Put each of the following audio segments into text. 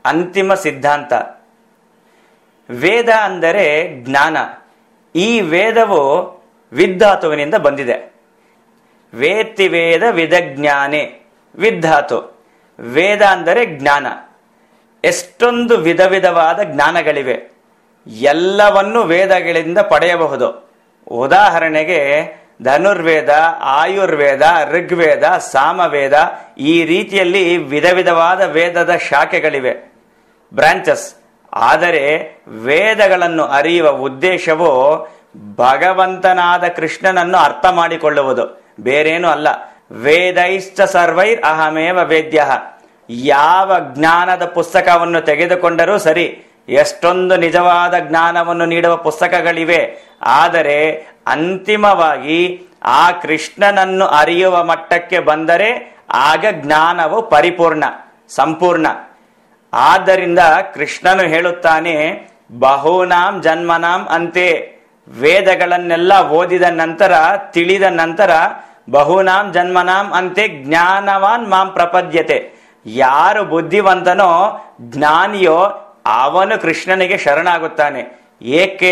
ಅಂತಿಮ ಸಿದ್ಧಾಂತ ವೇದ ಅಂದರೆ ಜ್ಞಾನ ಈ ವೇದವು ವಿದ್ಧಾತುವಿನಿಂದ ಬಂದಿದೆ ವೇತ್ತಿ ವೇದ ವಿದಜ್ಞಾನೆ ವಿದ್ಧಾತು ವೇದ ಅಂದರೆ ಜ್ಞಾನ ಎಷ್ಟೊಂದು ವಿಧ ವಿಧವಾದ ಜ್ಞಾನಗಳಿವೆ ಎಲ್ಲವನ್ನು ವೇದಗಳಿಂದ ಪಡೆಯಬಹುದು ಉದಾಹರಣೆಗೆ ಧನುರ್ವೇದ ಆಯುರ್ವೇದ ಋಗ್ವೇದ ಸಾಮವೇದ ಈ ರೀತಿಯಲ್ಲಿ ವಿಧ ವಿಧವಾದ ವೇದದ ಶಾಖೆಗಳಿವೆ ಬ್ರಾಂಚಸ್ ಆದರೆ ವೇದಗಳನ್ನು ಅರಿಯುವ ಉದ್ದೇಶವು ಭಗವಂತನಾದ ಕೃಷ್ಣನನ್ನು ಅರ್ಥ ಮಾಡಿಕೊಳ್ಳುವುದು ಬೇರೇನು ಅಲ್ಲ ವೇದೈಶ್ಚ ಸರ್ವೈರ್ ಅಹಮೇವ ವೇದ್ಯ ಯಾವ ಜ್ಞಾನದ ಪುಸ್ತಕವನ್ನು ತೆಗೆದುಕೊಂಡರೂ ಸರಿ ಎಷ್ಟೊಂದು ನಿಜವಾದ ಜ್ಞಾನವನ್ನು ನೀಡುವ ಪುಸ್ತಕಗಳಿವೆ ಆದರೆ ಅಂತಿಮವಾಗಿ ಆ ಕೃಷ್ಣನನ್ನು ಅರಿಯುವ ಮಟ್ಟಕ್ಕೆ ಬಂದರೆ ಆಗ ಜ್ಞಾನವು ಪರಿಪೂರ್ಣ ಸಂಪೂರ್ಣ ಆದ್ದರಿಂದ ಕೃಷ್ಣನು ಹೇಳುತ್ತಾನೆ ಬಹುನಾಂ ಜನ್ಮನಾಂ ಅಂತೆ ವೇದಗಳನ್ನೆಲ್ಲ ಓದಿದ ನಂತರ ತಿಳಿದ ನಂತರ ಬಹುನಾಂ ಜನ್ಮನಾಂ ಅಂತೆ ಜ್ಞಾನವಾನ್ ಮಾಂ ಪ್ರಪದ್ಯತೆ ಯಾರು ಬುದ್ಧಿವಂತನೋ ಜ್ಞಾನಿಯೋ ಅವನು ಕೃಷ್ಣನಿಗೆ ಶರಣಾಗುತ್ತಾನೆ ಏಕೆ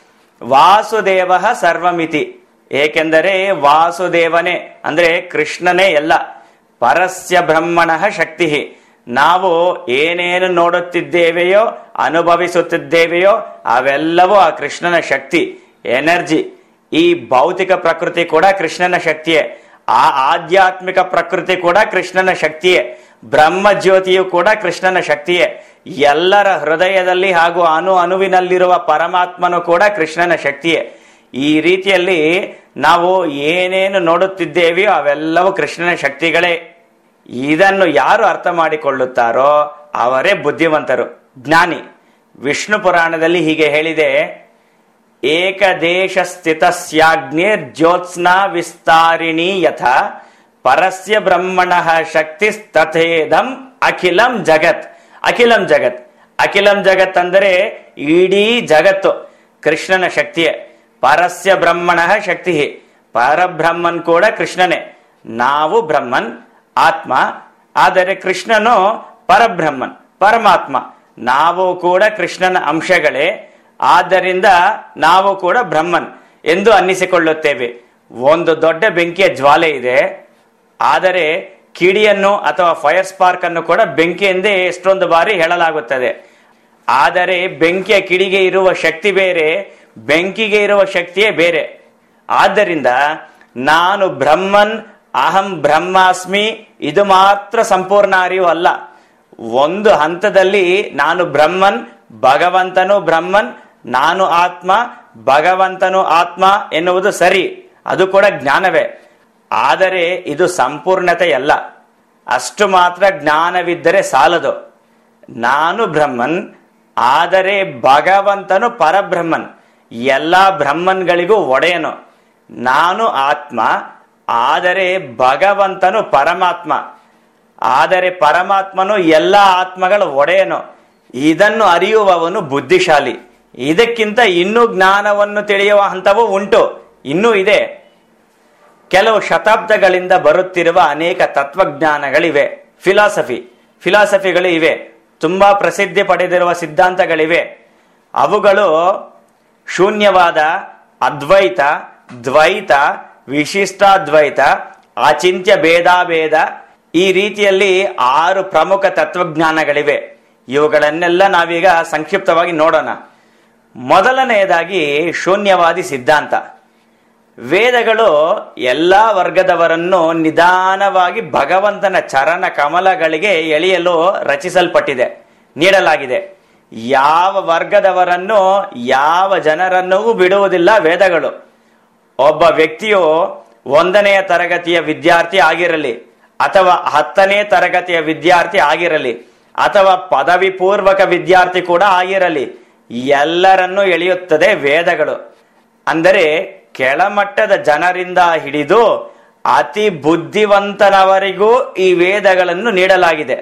ವಾಸುದೇವ ಸರ್ವಮಿತಿ ಏಕೆಂದರೆ ವಾಸುದೇವನೇ ಅಂದ್ರೆ ಕೃಷ್ಣನೇ ಎಲ್ಲ ಪರಸ್ಯ ಬ್ರಹ್ಮಣ ಶಕ್ತಿ ನಾವು ಏನೇನು ನೋಡುತ್ತಿದ್ದೇವೆಯೋ ಅನುಭವಿಸುತ್ತಿದ್ದೇವೆಯೋ ಅವೆಲ್ಲವೂ ಆ ಕೃಷ್ಣನ ಶಕ್ತಿ ಎನರ್ಜಿ ಈ ಭೌತಿಕ ಪ್ರಕೃತಿ ಕೂಡ ಕೃಷ್ಣನ ಶಕ್ತಿಯೇ ಆ ಆಧ್ಯಾತ್ಮಿಕ ಪ್ರಕೃತಿ ಕೂಡ ಕೃಷ್ಣನ ಶಕ್ತಿಯೇ ಬ್ರಹ್ಮ ಜ್ಯೋತಿಯು ಕೂಡ ಕೃಷ್ಣನ ಶಕ್ತಿಯೇ ಎಲ್ಲರ ಹೃದಯದಲ್ಲಿ ಹಾಗೂ ಅಣು ಅಣುವಿನಲ್ಲಿರುವ ಪರಮಾತ್ಮನು ಕೂಡ ಕೃಷ್ಣನ ಶಕ್ತಿಯೇ ಈ ರೀತಿಯಲ್ಲಿ ನಾವು ಏನೇನು ನೋಡುತ್ತಿದ್ದೇವೆಯೋ ಅವೆಲ್ಲವೂ ಕೃಷ್ಣನ ಶಕ್ತಿಗಳೇ ಇದನ್ನು ಯಾರು ಅರ್ಥ ಮಾಡಿಕೊಳ್ಳುತ್ತಾರೋ ಅವರೇ ಬುದ್ಧಿವಂತರು ಜ್ಞಾನಿ ವಿಷ್ಣು ಪುರಾಣದಲ್ಲಿ ಹೀಗೆ ಹೇಳಿದೆ ಏಕದೇಶ ಸ್ಥಿತಸ್ಯಾಗ್ನಿರ್ ಜ್ಯೋತ್ಸ್ನಾ ವಿಸ್ತಾರಿಣಿ ಯಥ ಪರಸ್ಯ ಬ್ರಹ್ಮಣ ಶಕ್ತಿ ತಥೇದಂ ಅಖಿಲಂ ಜಗತ್ ಅಖಿಲಂ ಜಗತ್ ಅಖಿಲಂ ಜಗತ್ ಅಂದರೆ ಇಡೀ ಜಗತ್ತು ಕೃಷ್ಣನ ಶಕ್ತಿಯೇ ಪರಸ್ಯ ಬ್ರಹ್ಮಣ ಶಕ್ತಿ ಪರಬ್ರಹ್ಮನ್ ಕೂಡ ಕೃಷ್ಣನೇ ನಾವು ಬ್ರಹ್ಮನ್ ಆತ್ಮ ಆದರೆ ಕೃಷ್ಣನು ಪರಬ್ರಹ್ಮನ್ ಪರಮಾತ್ಮ ನಾವು ಕೂಡ ಕೃಷ್ಣನ ಅಂಶಗಳೇ ಆದ್ದರಿಂದ ನಾವು ಕೂಡ ಬ್ರಹ್ಮನ್ ಎಂದು ಅನ್ನಿಸಿಕೊಳ್ಳುತ್ತೇವೆ ಒಂದು ದೊಡ್ಡ ಬೆಂಕಿಯ ಜ್ವಾಲೆ ಇದೆ ಆದರೆ ಕಿಡಿಯನ್ನು ಅಥವಾ ಫೈರ್ ಸ್ಪಾರ್ಕ್ ಅನ್ನು ಕೂಡ ಬೆಂಕಿ ಎಂದೇ ಎಷ್ಟೊಂದು ಬಾರಿ ಹೇಳಲಾಗುತ್ತದೆ ಆದರೆ ಬೆಂಕಿಯ ಕಿಡಿಗೆ ಇರುವ ಶಕ್ತಿ ಬೇರೆ ಬೆಂಕಿಗೆ ಇರುವ ಶಕ್ತಿಯೇ ಬೇರೆ ಆದ್ದರಿಂದ ನಾನು ಬ್ರಹ್ಮನ್ ಅಹಂ ಬ್ರಹ್ಮಾಸ್ಮಿ ಇದು ಮಾತ್ರ ಸಂಪೂರ್ಣ ಅರಿವು ಅಲ್ಲ ಒಂದು ಹಂತದಲ್ಲಿ ನಾನು ಬ್ರಹ್ಮನ್ ಭಗವಂತನು ಬ್ರಹ್ಮನ್ ನಾನು ಆತ್ಮ ಭಗವಂತನು ಆತ್ಮ ಎನ್ನುವುದು ಸರಿ ಅದು ಕೂಡ ಜ್ಞಾನವೇ ಆದರೆ ಇದು ಸಂಪೂರ್ಣತೆಯಲ್ಲ ಅಷ್ಟು ಮಾತ್ರ ಜ್ಞಾನವಿದ್ದರೆ ಸಾಲದು ನಾನು ಬ್ರಹ್ಮನ್ ಆದರೆ ಭಗವಂತನು ಪರಬ್ರಹ್ಮನ್ ಎಲ್ಲ ಬ್ರಹ್ಮನ್ಗಳಿಗೂ ಒಡೆಯನು ನಾನು ಆತ್ಮ ಆದರೆ ಭಗವಂತನು ಪರಮಾತ್ಮ ಆದರೆ ಪರಮಾತ್ಮನು ಎಲ್ಲ ಆತ್ಮಗಳ ಒಡೆಯನು ಇದನ್ನು ಅರಿಯುವವನು ಬುದ್ಧಿಶಾಲಿ ಇದಕ್ಕಿಂತ ಇನ್ನೂ ಜ್ಞಾನವನ್ನು ತಿಳಿಯುವ ಹಂತವೂ ಉಂಟು ಇನ್ನೂ ಇದೆ ಕೆಲವು ಶತಾಬ್ದಗಳಿಂದ ಬರುತ್ತಿರುವ ಅನೇಕ ತತ್ವಜ್ಞಾನಗಳಿವೆ ಫಿಲಾಸಫಿ ಫಿಲಾಸಫಿಗಳು ಇವೆ ತುಂಬಾ ಪ್ರಸಿದ್ಧಿ ಪಡೆದಿರುವ ಸಿದ್ಧಾಂತಗಳಿವೆ ಅವುಗಳು ಶೂನ್ಯವಾದ ಅದ್ವೈತ ದ್ವೈತ ವಿಶಿಷ್ಟಾದ್ವೈತ ಅಚಿಂತ್ಯ ಭೇದಾಭೇದ ಈ ರೀತಿಯಲ್ಲಿ ಆರು ಪ್ರಮುಖ ತತ್ವಜ್ಞಾನಗಳಿವೆ ಇವುಗಳನ್ನೆಲ್ಲ ನಾವೀಗ ಸಂಕ್ಷಿಪ್ತವಾಗಿ ನೋಡೋಣ ಮೊದಲನೆಯದಾಗಿ ಶೂನ್ಯವಾದಿ ಸಿದ್ಧಾಂತ ವೇದಗಳು ಎಲ್ಲ ವರ್ಗದವರನ್ನು ನಿಧಾನವಾಗಿ ಭಗವಂತನ ಚರಣ ಕಮಲಗಳಿಗೆ ಎಳೆಯಲು ರಚಿಸಲ್ಪಟ್ಟಿದೆ ನೀಡಲಾಗಿದೆ ಯಾವ ವರ್ಗದವರನ್ನು ಯಾವ ಜನರನ್ನೂ ಬಿಡುವುದಿಲ್ಲ ವೇದಗಳು ಒಬ್ಬ ವ್ಯಕ್ತಿಯು ಒಂದನೆಯ ತರಗತಿಯ ವಿದ್ಯಾರ್ಥಿ ಆಗಿರಲಿ ಅಥವಾ ಹತ್ತನೇ ತರಗತಿಯ ವಿದ್ಯಾರ್ಥಿ ಆಗಿರಲಿ ಅಥವಾ ಪದವಿ ಪೂರ್ವಕ ವಿದ್ಯಾರ್ಥಿ ಕೂಡ ಆಗಿರಲಿ ಎಲ್ಲರನ್ನೂ ಎಳೆಯುತ್ತದೆ ವೇದಗಳು ಅಂದರೆ ಕೆಳಮಟ್ಟದ ಜನರಿಂದ ಹಿಡಿದು ಅತಿ ಬುದ್ಧಿವಂತನವರಿಗೂ ಈ ವೇದಗಳನ್ನು ನೀಡಲಾಗಿದೆ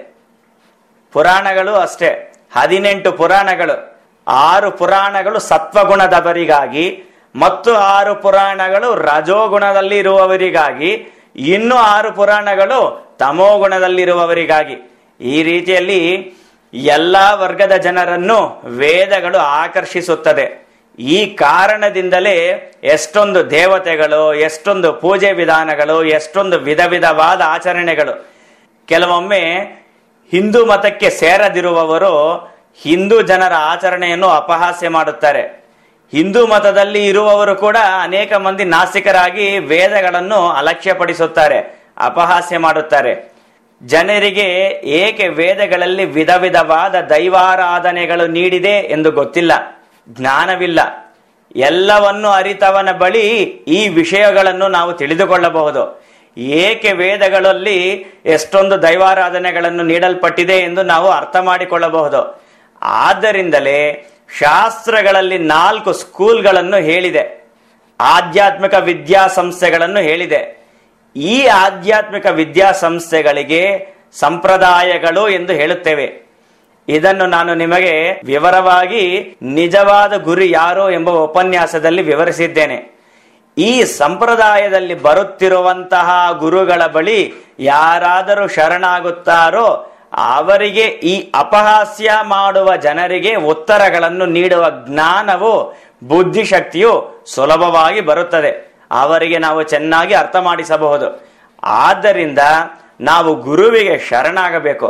ಪುರಾಣಗಳು ಅಷ್ಟೇ ಹದಿನೆಂಟು ಪುರಾಣಗಳು ಆರು ಪುರಾಣಗಳು ಸತ್ವಗುಣದವರಿಗಾಗಿ ಮತ್ತು ಆರು ಪುರಾಣಗಳು ರಜೋಗುಣದಲ್ಲಿ ಇರುವವರಿಗಾಗಿ ಇನ್ನು ಆರು ಪುರಾಣಗಳು ತಮೋಗುಣದಲ್ಲಿರುವವರಿಗಾಗಿ ಈ ರೀತಿಯಲ್ಲಿ ಎಲ್ಲಾ ವರ್ಗದ ಜನರನ್ನು ವೇದಗಳು ಆಕರ್ಷಿಸುತ್ತದೆ ಈ ಕಾರಣದಿಂದಲೇ ಎಷ್ಟೊಂದು ದೇವತೆಗಳು ಎಷ್ಟೊಂದು ಪೂಜೆ ವಿಧಾನಗಳು ಎಷ್ಟೊಂದು ವಿಧ ವಿಧವಾದ ಆಚರಣೆಗಳು ಕೆಲವೊಮ್ಮೆ ಹಿಂದೂ ಮತಕ್ಕೆ ಸೇರದಿರುವವರು ಹಿಂದೂ ಜನರ ಆಚರಣೆಯನ್ನು ಅಪಹಾಸ್ಯ ಮಾಡುತ್ತಾರೆ ಹಿಂದೂ ಮತದಲ್ಲಿ ಇರುವವರು ಕೂಡ ಅನೇಕ ಮಂದಿ ನಾಸ್ತಿಕರಾಗಿ ವೇದಗಳನ್ನು ಅಲಕ್ಷ್ಯಪಡಿಸುತ್ತಾರೆ ಅಪಹಾಸ್ಯ ಮಾಡುತ್ತಾರೆ ಜನರಿಗೆ ಏಕೆ ವೇದಗಳಲ್ಲಿ ವಿಧ ವಿಧವಾದ ದೈವಾರಾಧನೆಗಳು ನೀಡಿದೆ ಎಂದು ಗೊತ್ತಿಲ್ಲ ಜ್ಞಾನವಿಲ್ಲ ಎಲ್ಲವನ್ನು ಅರಿತವನ ಬಳಿ ಈ ವಿಷಯಗಳನ್ನು ನಾವು ತಿಳಿದುಕೊಳ್ಳಬಹುದು ಏಕೆ ವೇದಗಳಲ್ಲಿ ಎಷ್ಟೊಂದು ದೈವಾರಾಧನೆಗಳನ್ನು ನೀಡಲ್ಪಟ್ಟಿದೆ ಎಂದು ನಾವು ಅರ್ಥ ಮಾಡಿಕೊಳ್ಳಬಹುದು ಆದ್ದರಿಂದಲೇ ಶಾಸ್ತ್ರಗಳಲ್ಲಿ ನಾಲ್ಕು ಸ್ಕೂಲ್ಗಳನ್ನು ಹೇಳಿದೆ ಆಧ್ಯಾತ್ಮಿಕ ವಿದ್ಯಾಸಂಸ್ಥೆಗಳನ್ನು ಹೇಳಿದೆ ಈ ಆಧ್ಯಾತ್ಮಿಕ ವಿದ್ಯಾಸಂಸ್ಥೆಗಳಿಗೆ ಸಂಪ್ರದಾಯಗಳು ಎಂದು ಹೇಳುತ್ತೇವೆ ಇದನ್ನು ನಾನು ನಿಮಗೆ ವಿವರವಾಗಿ ನಿಜವಾದ ಗುರು ಯಾರು ಎಂಬ ಉಪನ್ಯಾಸದಲ್ಲಿ ವಿವರಿಸಿದ್ದೇನೆ ಈ ಸಂಪ್ರದಾಯದಲ್ಲಿ ಬರುತ್ತಿರುವಂತಹ ಗುರುಗಳ ಬಳಿ ಯಾರಾದರೂ ಶರಣಾಗುತ್ತಾರೋ ಅವರಿಗೆ ಈ ಅಪಹಾಸ್ಯ ಮಾಡುವ ಜನರಿಗೆ ಉತ್ತರಗಳನ್ನು ನೀಡುವ ಜ್ಞಾನವು ಬುದ್ಧಿಶಕ್ತಿಯು ಸುಲಭವಾಗಿ ಬರುತ್ತದೆ ಅವರಿಗೆ ನಾವು ಚೆನ್ನಾಗಿ ಅರ್ಥ ಮಾಡಿಸಬಹುದು ಆದ್ದರಿಂದ ನಾವು ಗುರುವಿಗೆ ಶರಣಾಗಬೇಕು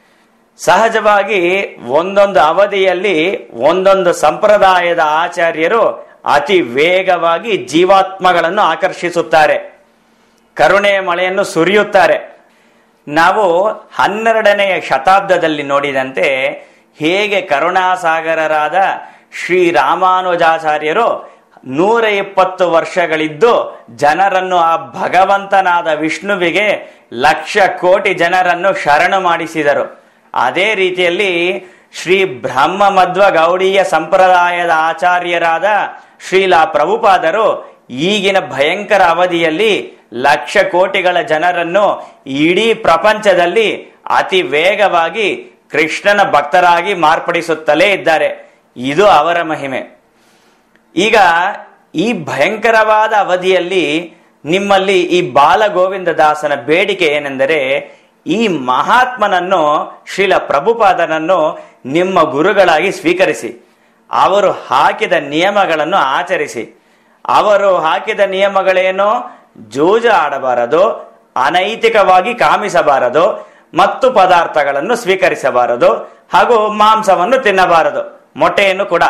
ಸಹಜವಾಗಿ ಒಂದೊಂದು ಅವಧಿಯಲ್ಲಿ ಒಂದೊಂದು ಸಂಪ್ರದಾಯದ ಆಚಾರ್ಯರು ಅತಿ ವೇಗವಾಗಿ ಜೀವಾತ್ಮಗಳನ್ನು ಆಕರ್ಷಿಸುತ್ತಾರೆ ಕರುಣೆಯ ಮಳೆಯನ್ನು ಸುರಿಯುತ್ತಾರೆ ನಾವು ಹನ್ನೆರಡನೆಯ ಶತಾಬ್ದದಲ್ಲಿ ನೋಡಿದಂತೆ ಹೇಗೆ ಕರುಣಾಸಾಗರರಾದ ಶ್ರೀರಾಮಾನುಜಾಚಾರ್ಯರು ನೂರ ಇಪ್ಪತ್ತು ವರ್ಷಗಳಿದ್ದು ಜನರನ್ನು ಆ ಭಗವಂತನಾದ ವಿಷ್ಣುವಿಗೆ ಲಕ್ಷ ಕೋಟಿ ಜನರನ್ನು ಶರಣು ಮಾಡಿಸಿದರು ಅದೇ ರೀತಿಯಲ್ಲಿ ಶ್ರೀ ಬ್ರಹ್ಮ ಮಧ್ವ ಗೌಡೀಯ ಸಂಪ್ರದಾಯದ ಆಚಾರ್ಯರಾದ ಶ್ರೀಲಾ ಪ್ರಭುಪಾದರು ಈಗಿನ ಭಯಂಕರ ಅವಧಿಯಲ್ಲಿ ಲಕ್ಷ ಕೋಟಿಗಳ ಜನರನ್ನು ಇಡೀ ಪ್ರಪಂಚದಲ್ಲಿ ಅತಿ ವೇಗವಾಗಿ ಕೃಷ್ಣನ ಭಕ್ತರಾಗಿ ಮಾರ್ಪಡಿಸುತ್ತಲೇ ಇದ್ದಾರೆ ಇದು ಅವರ ಮಹಿಮೆ ಈಗ ಈ ಭಯಂಕರವಾದ ಅವಧಿಯಲ್ಲಿ ನಿಮ್ಮಲ್ಲಿ ಈ ಬಾಲಗೋವಿಂದ ದಾಸನ ಬೇಡಿಕೆ ಏನೆಂದರೆ ಈ ಮಹಾತ್ಮನನ್ನು ಶ್ರೀಲ ಪ್ರಭುಪಾದನನ್ನು ನಿಮ್ಮ ಗುರುಗಳಾಗಿ ಸ್ವೀಕರಿಸಿ ಅವರು ಹಾಕಿದ ನಿಯಮಗಳನ್ನು ಆಚರಿಸಿ ಅವರು ಹಾಕಿದ ನಿಯಮಗಳೇನು ಜೂಜ ಆಡಬಾರದು ಅನೈತಿಕವಾಗಿ ಕಾಮಿಸಬಾರದು ಮತ್ತು ಪದಾರ್ಥಗಳನ್ನು ಸ್ವೀಕರಿಸಬಾರದು ಹಾಗೂ ಮಾಂಸವನ್ನು ತಿನ್ನಬಾರದು ಮೊಟ್ಟೆಯನ್ನು ಕೂಡ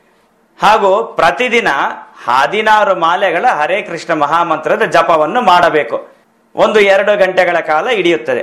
ಹಾಗೂ ಪ್ರತಿದಿನ ಹದಿನಾರು ಮಾಲೆಗಳ ಹರೇ ಕೃಷ್ಣ ಮಹಾಮಂತ್ರದ ಜಪವನ್ನು ಮಾಡಬೇಕು ಒಂದು ಎರಡು ಗಂಟೆಗಳ ಕಾಲ ಹಿಡಿಯುತ್ತದೆ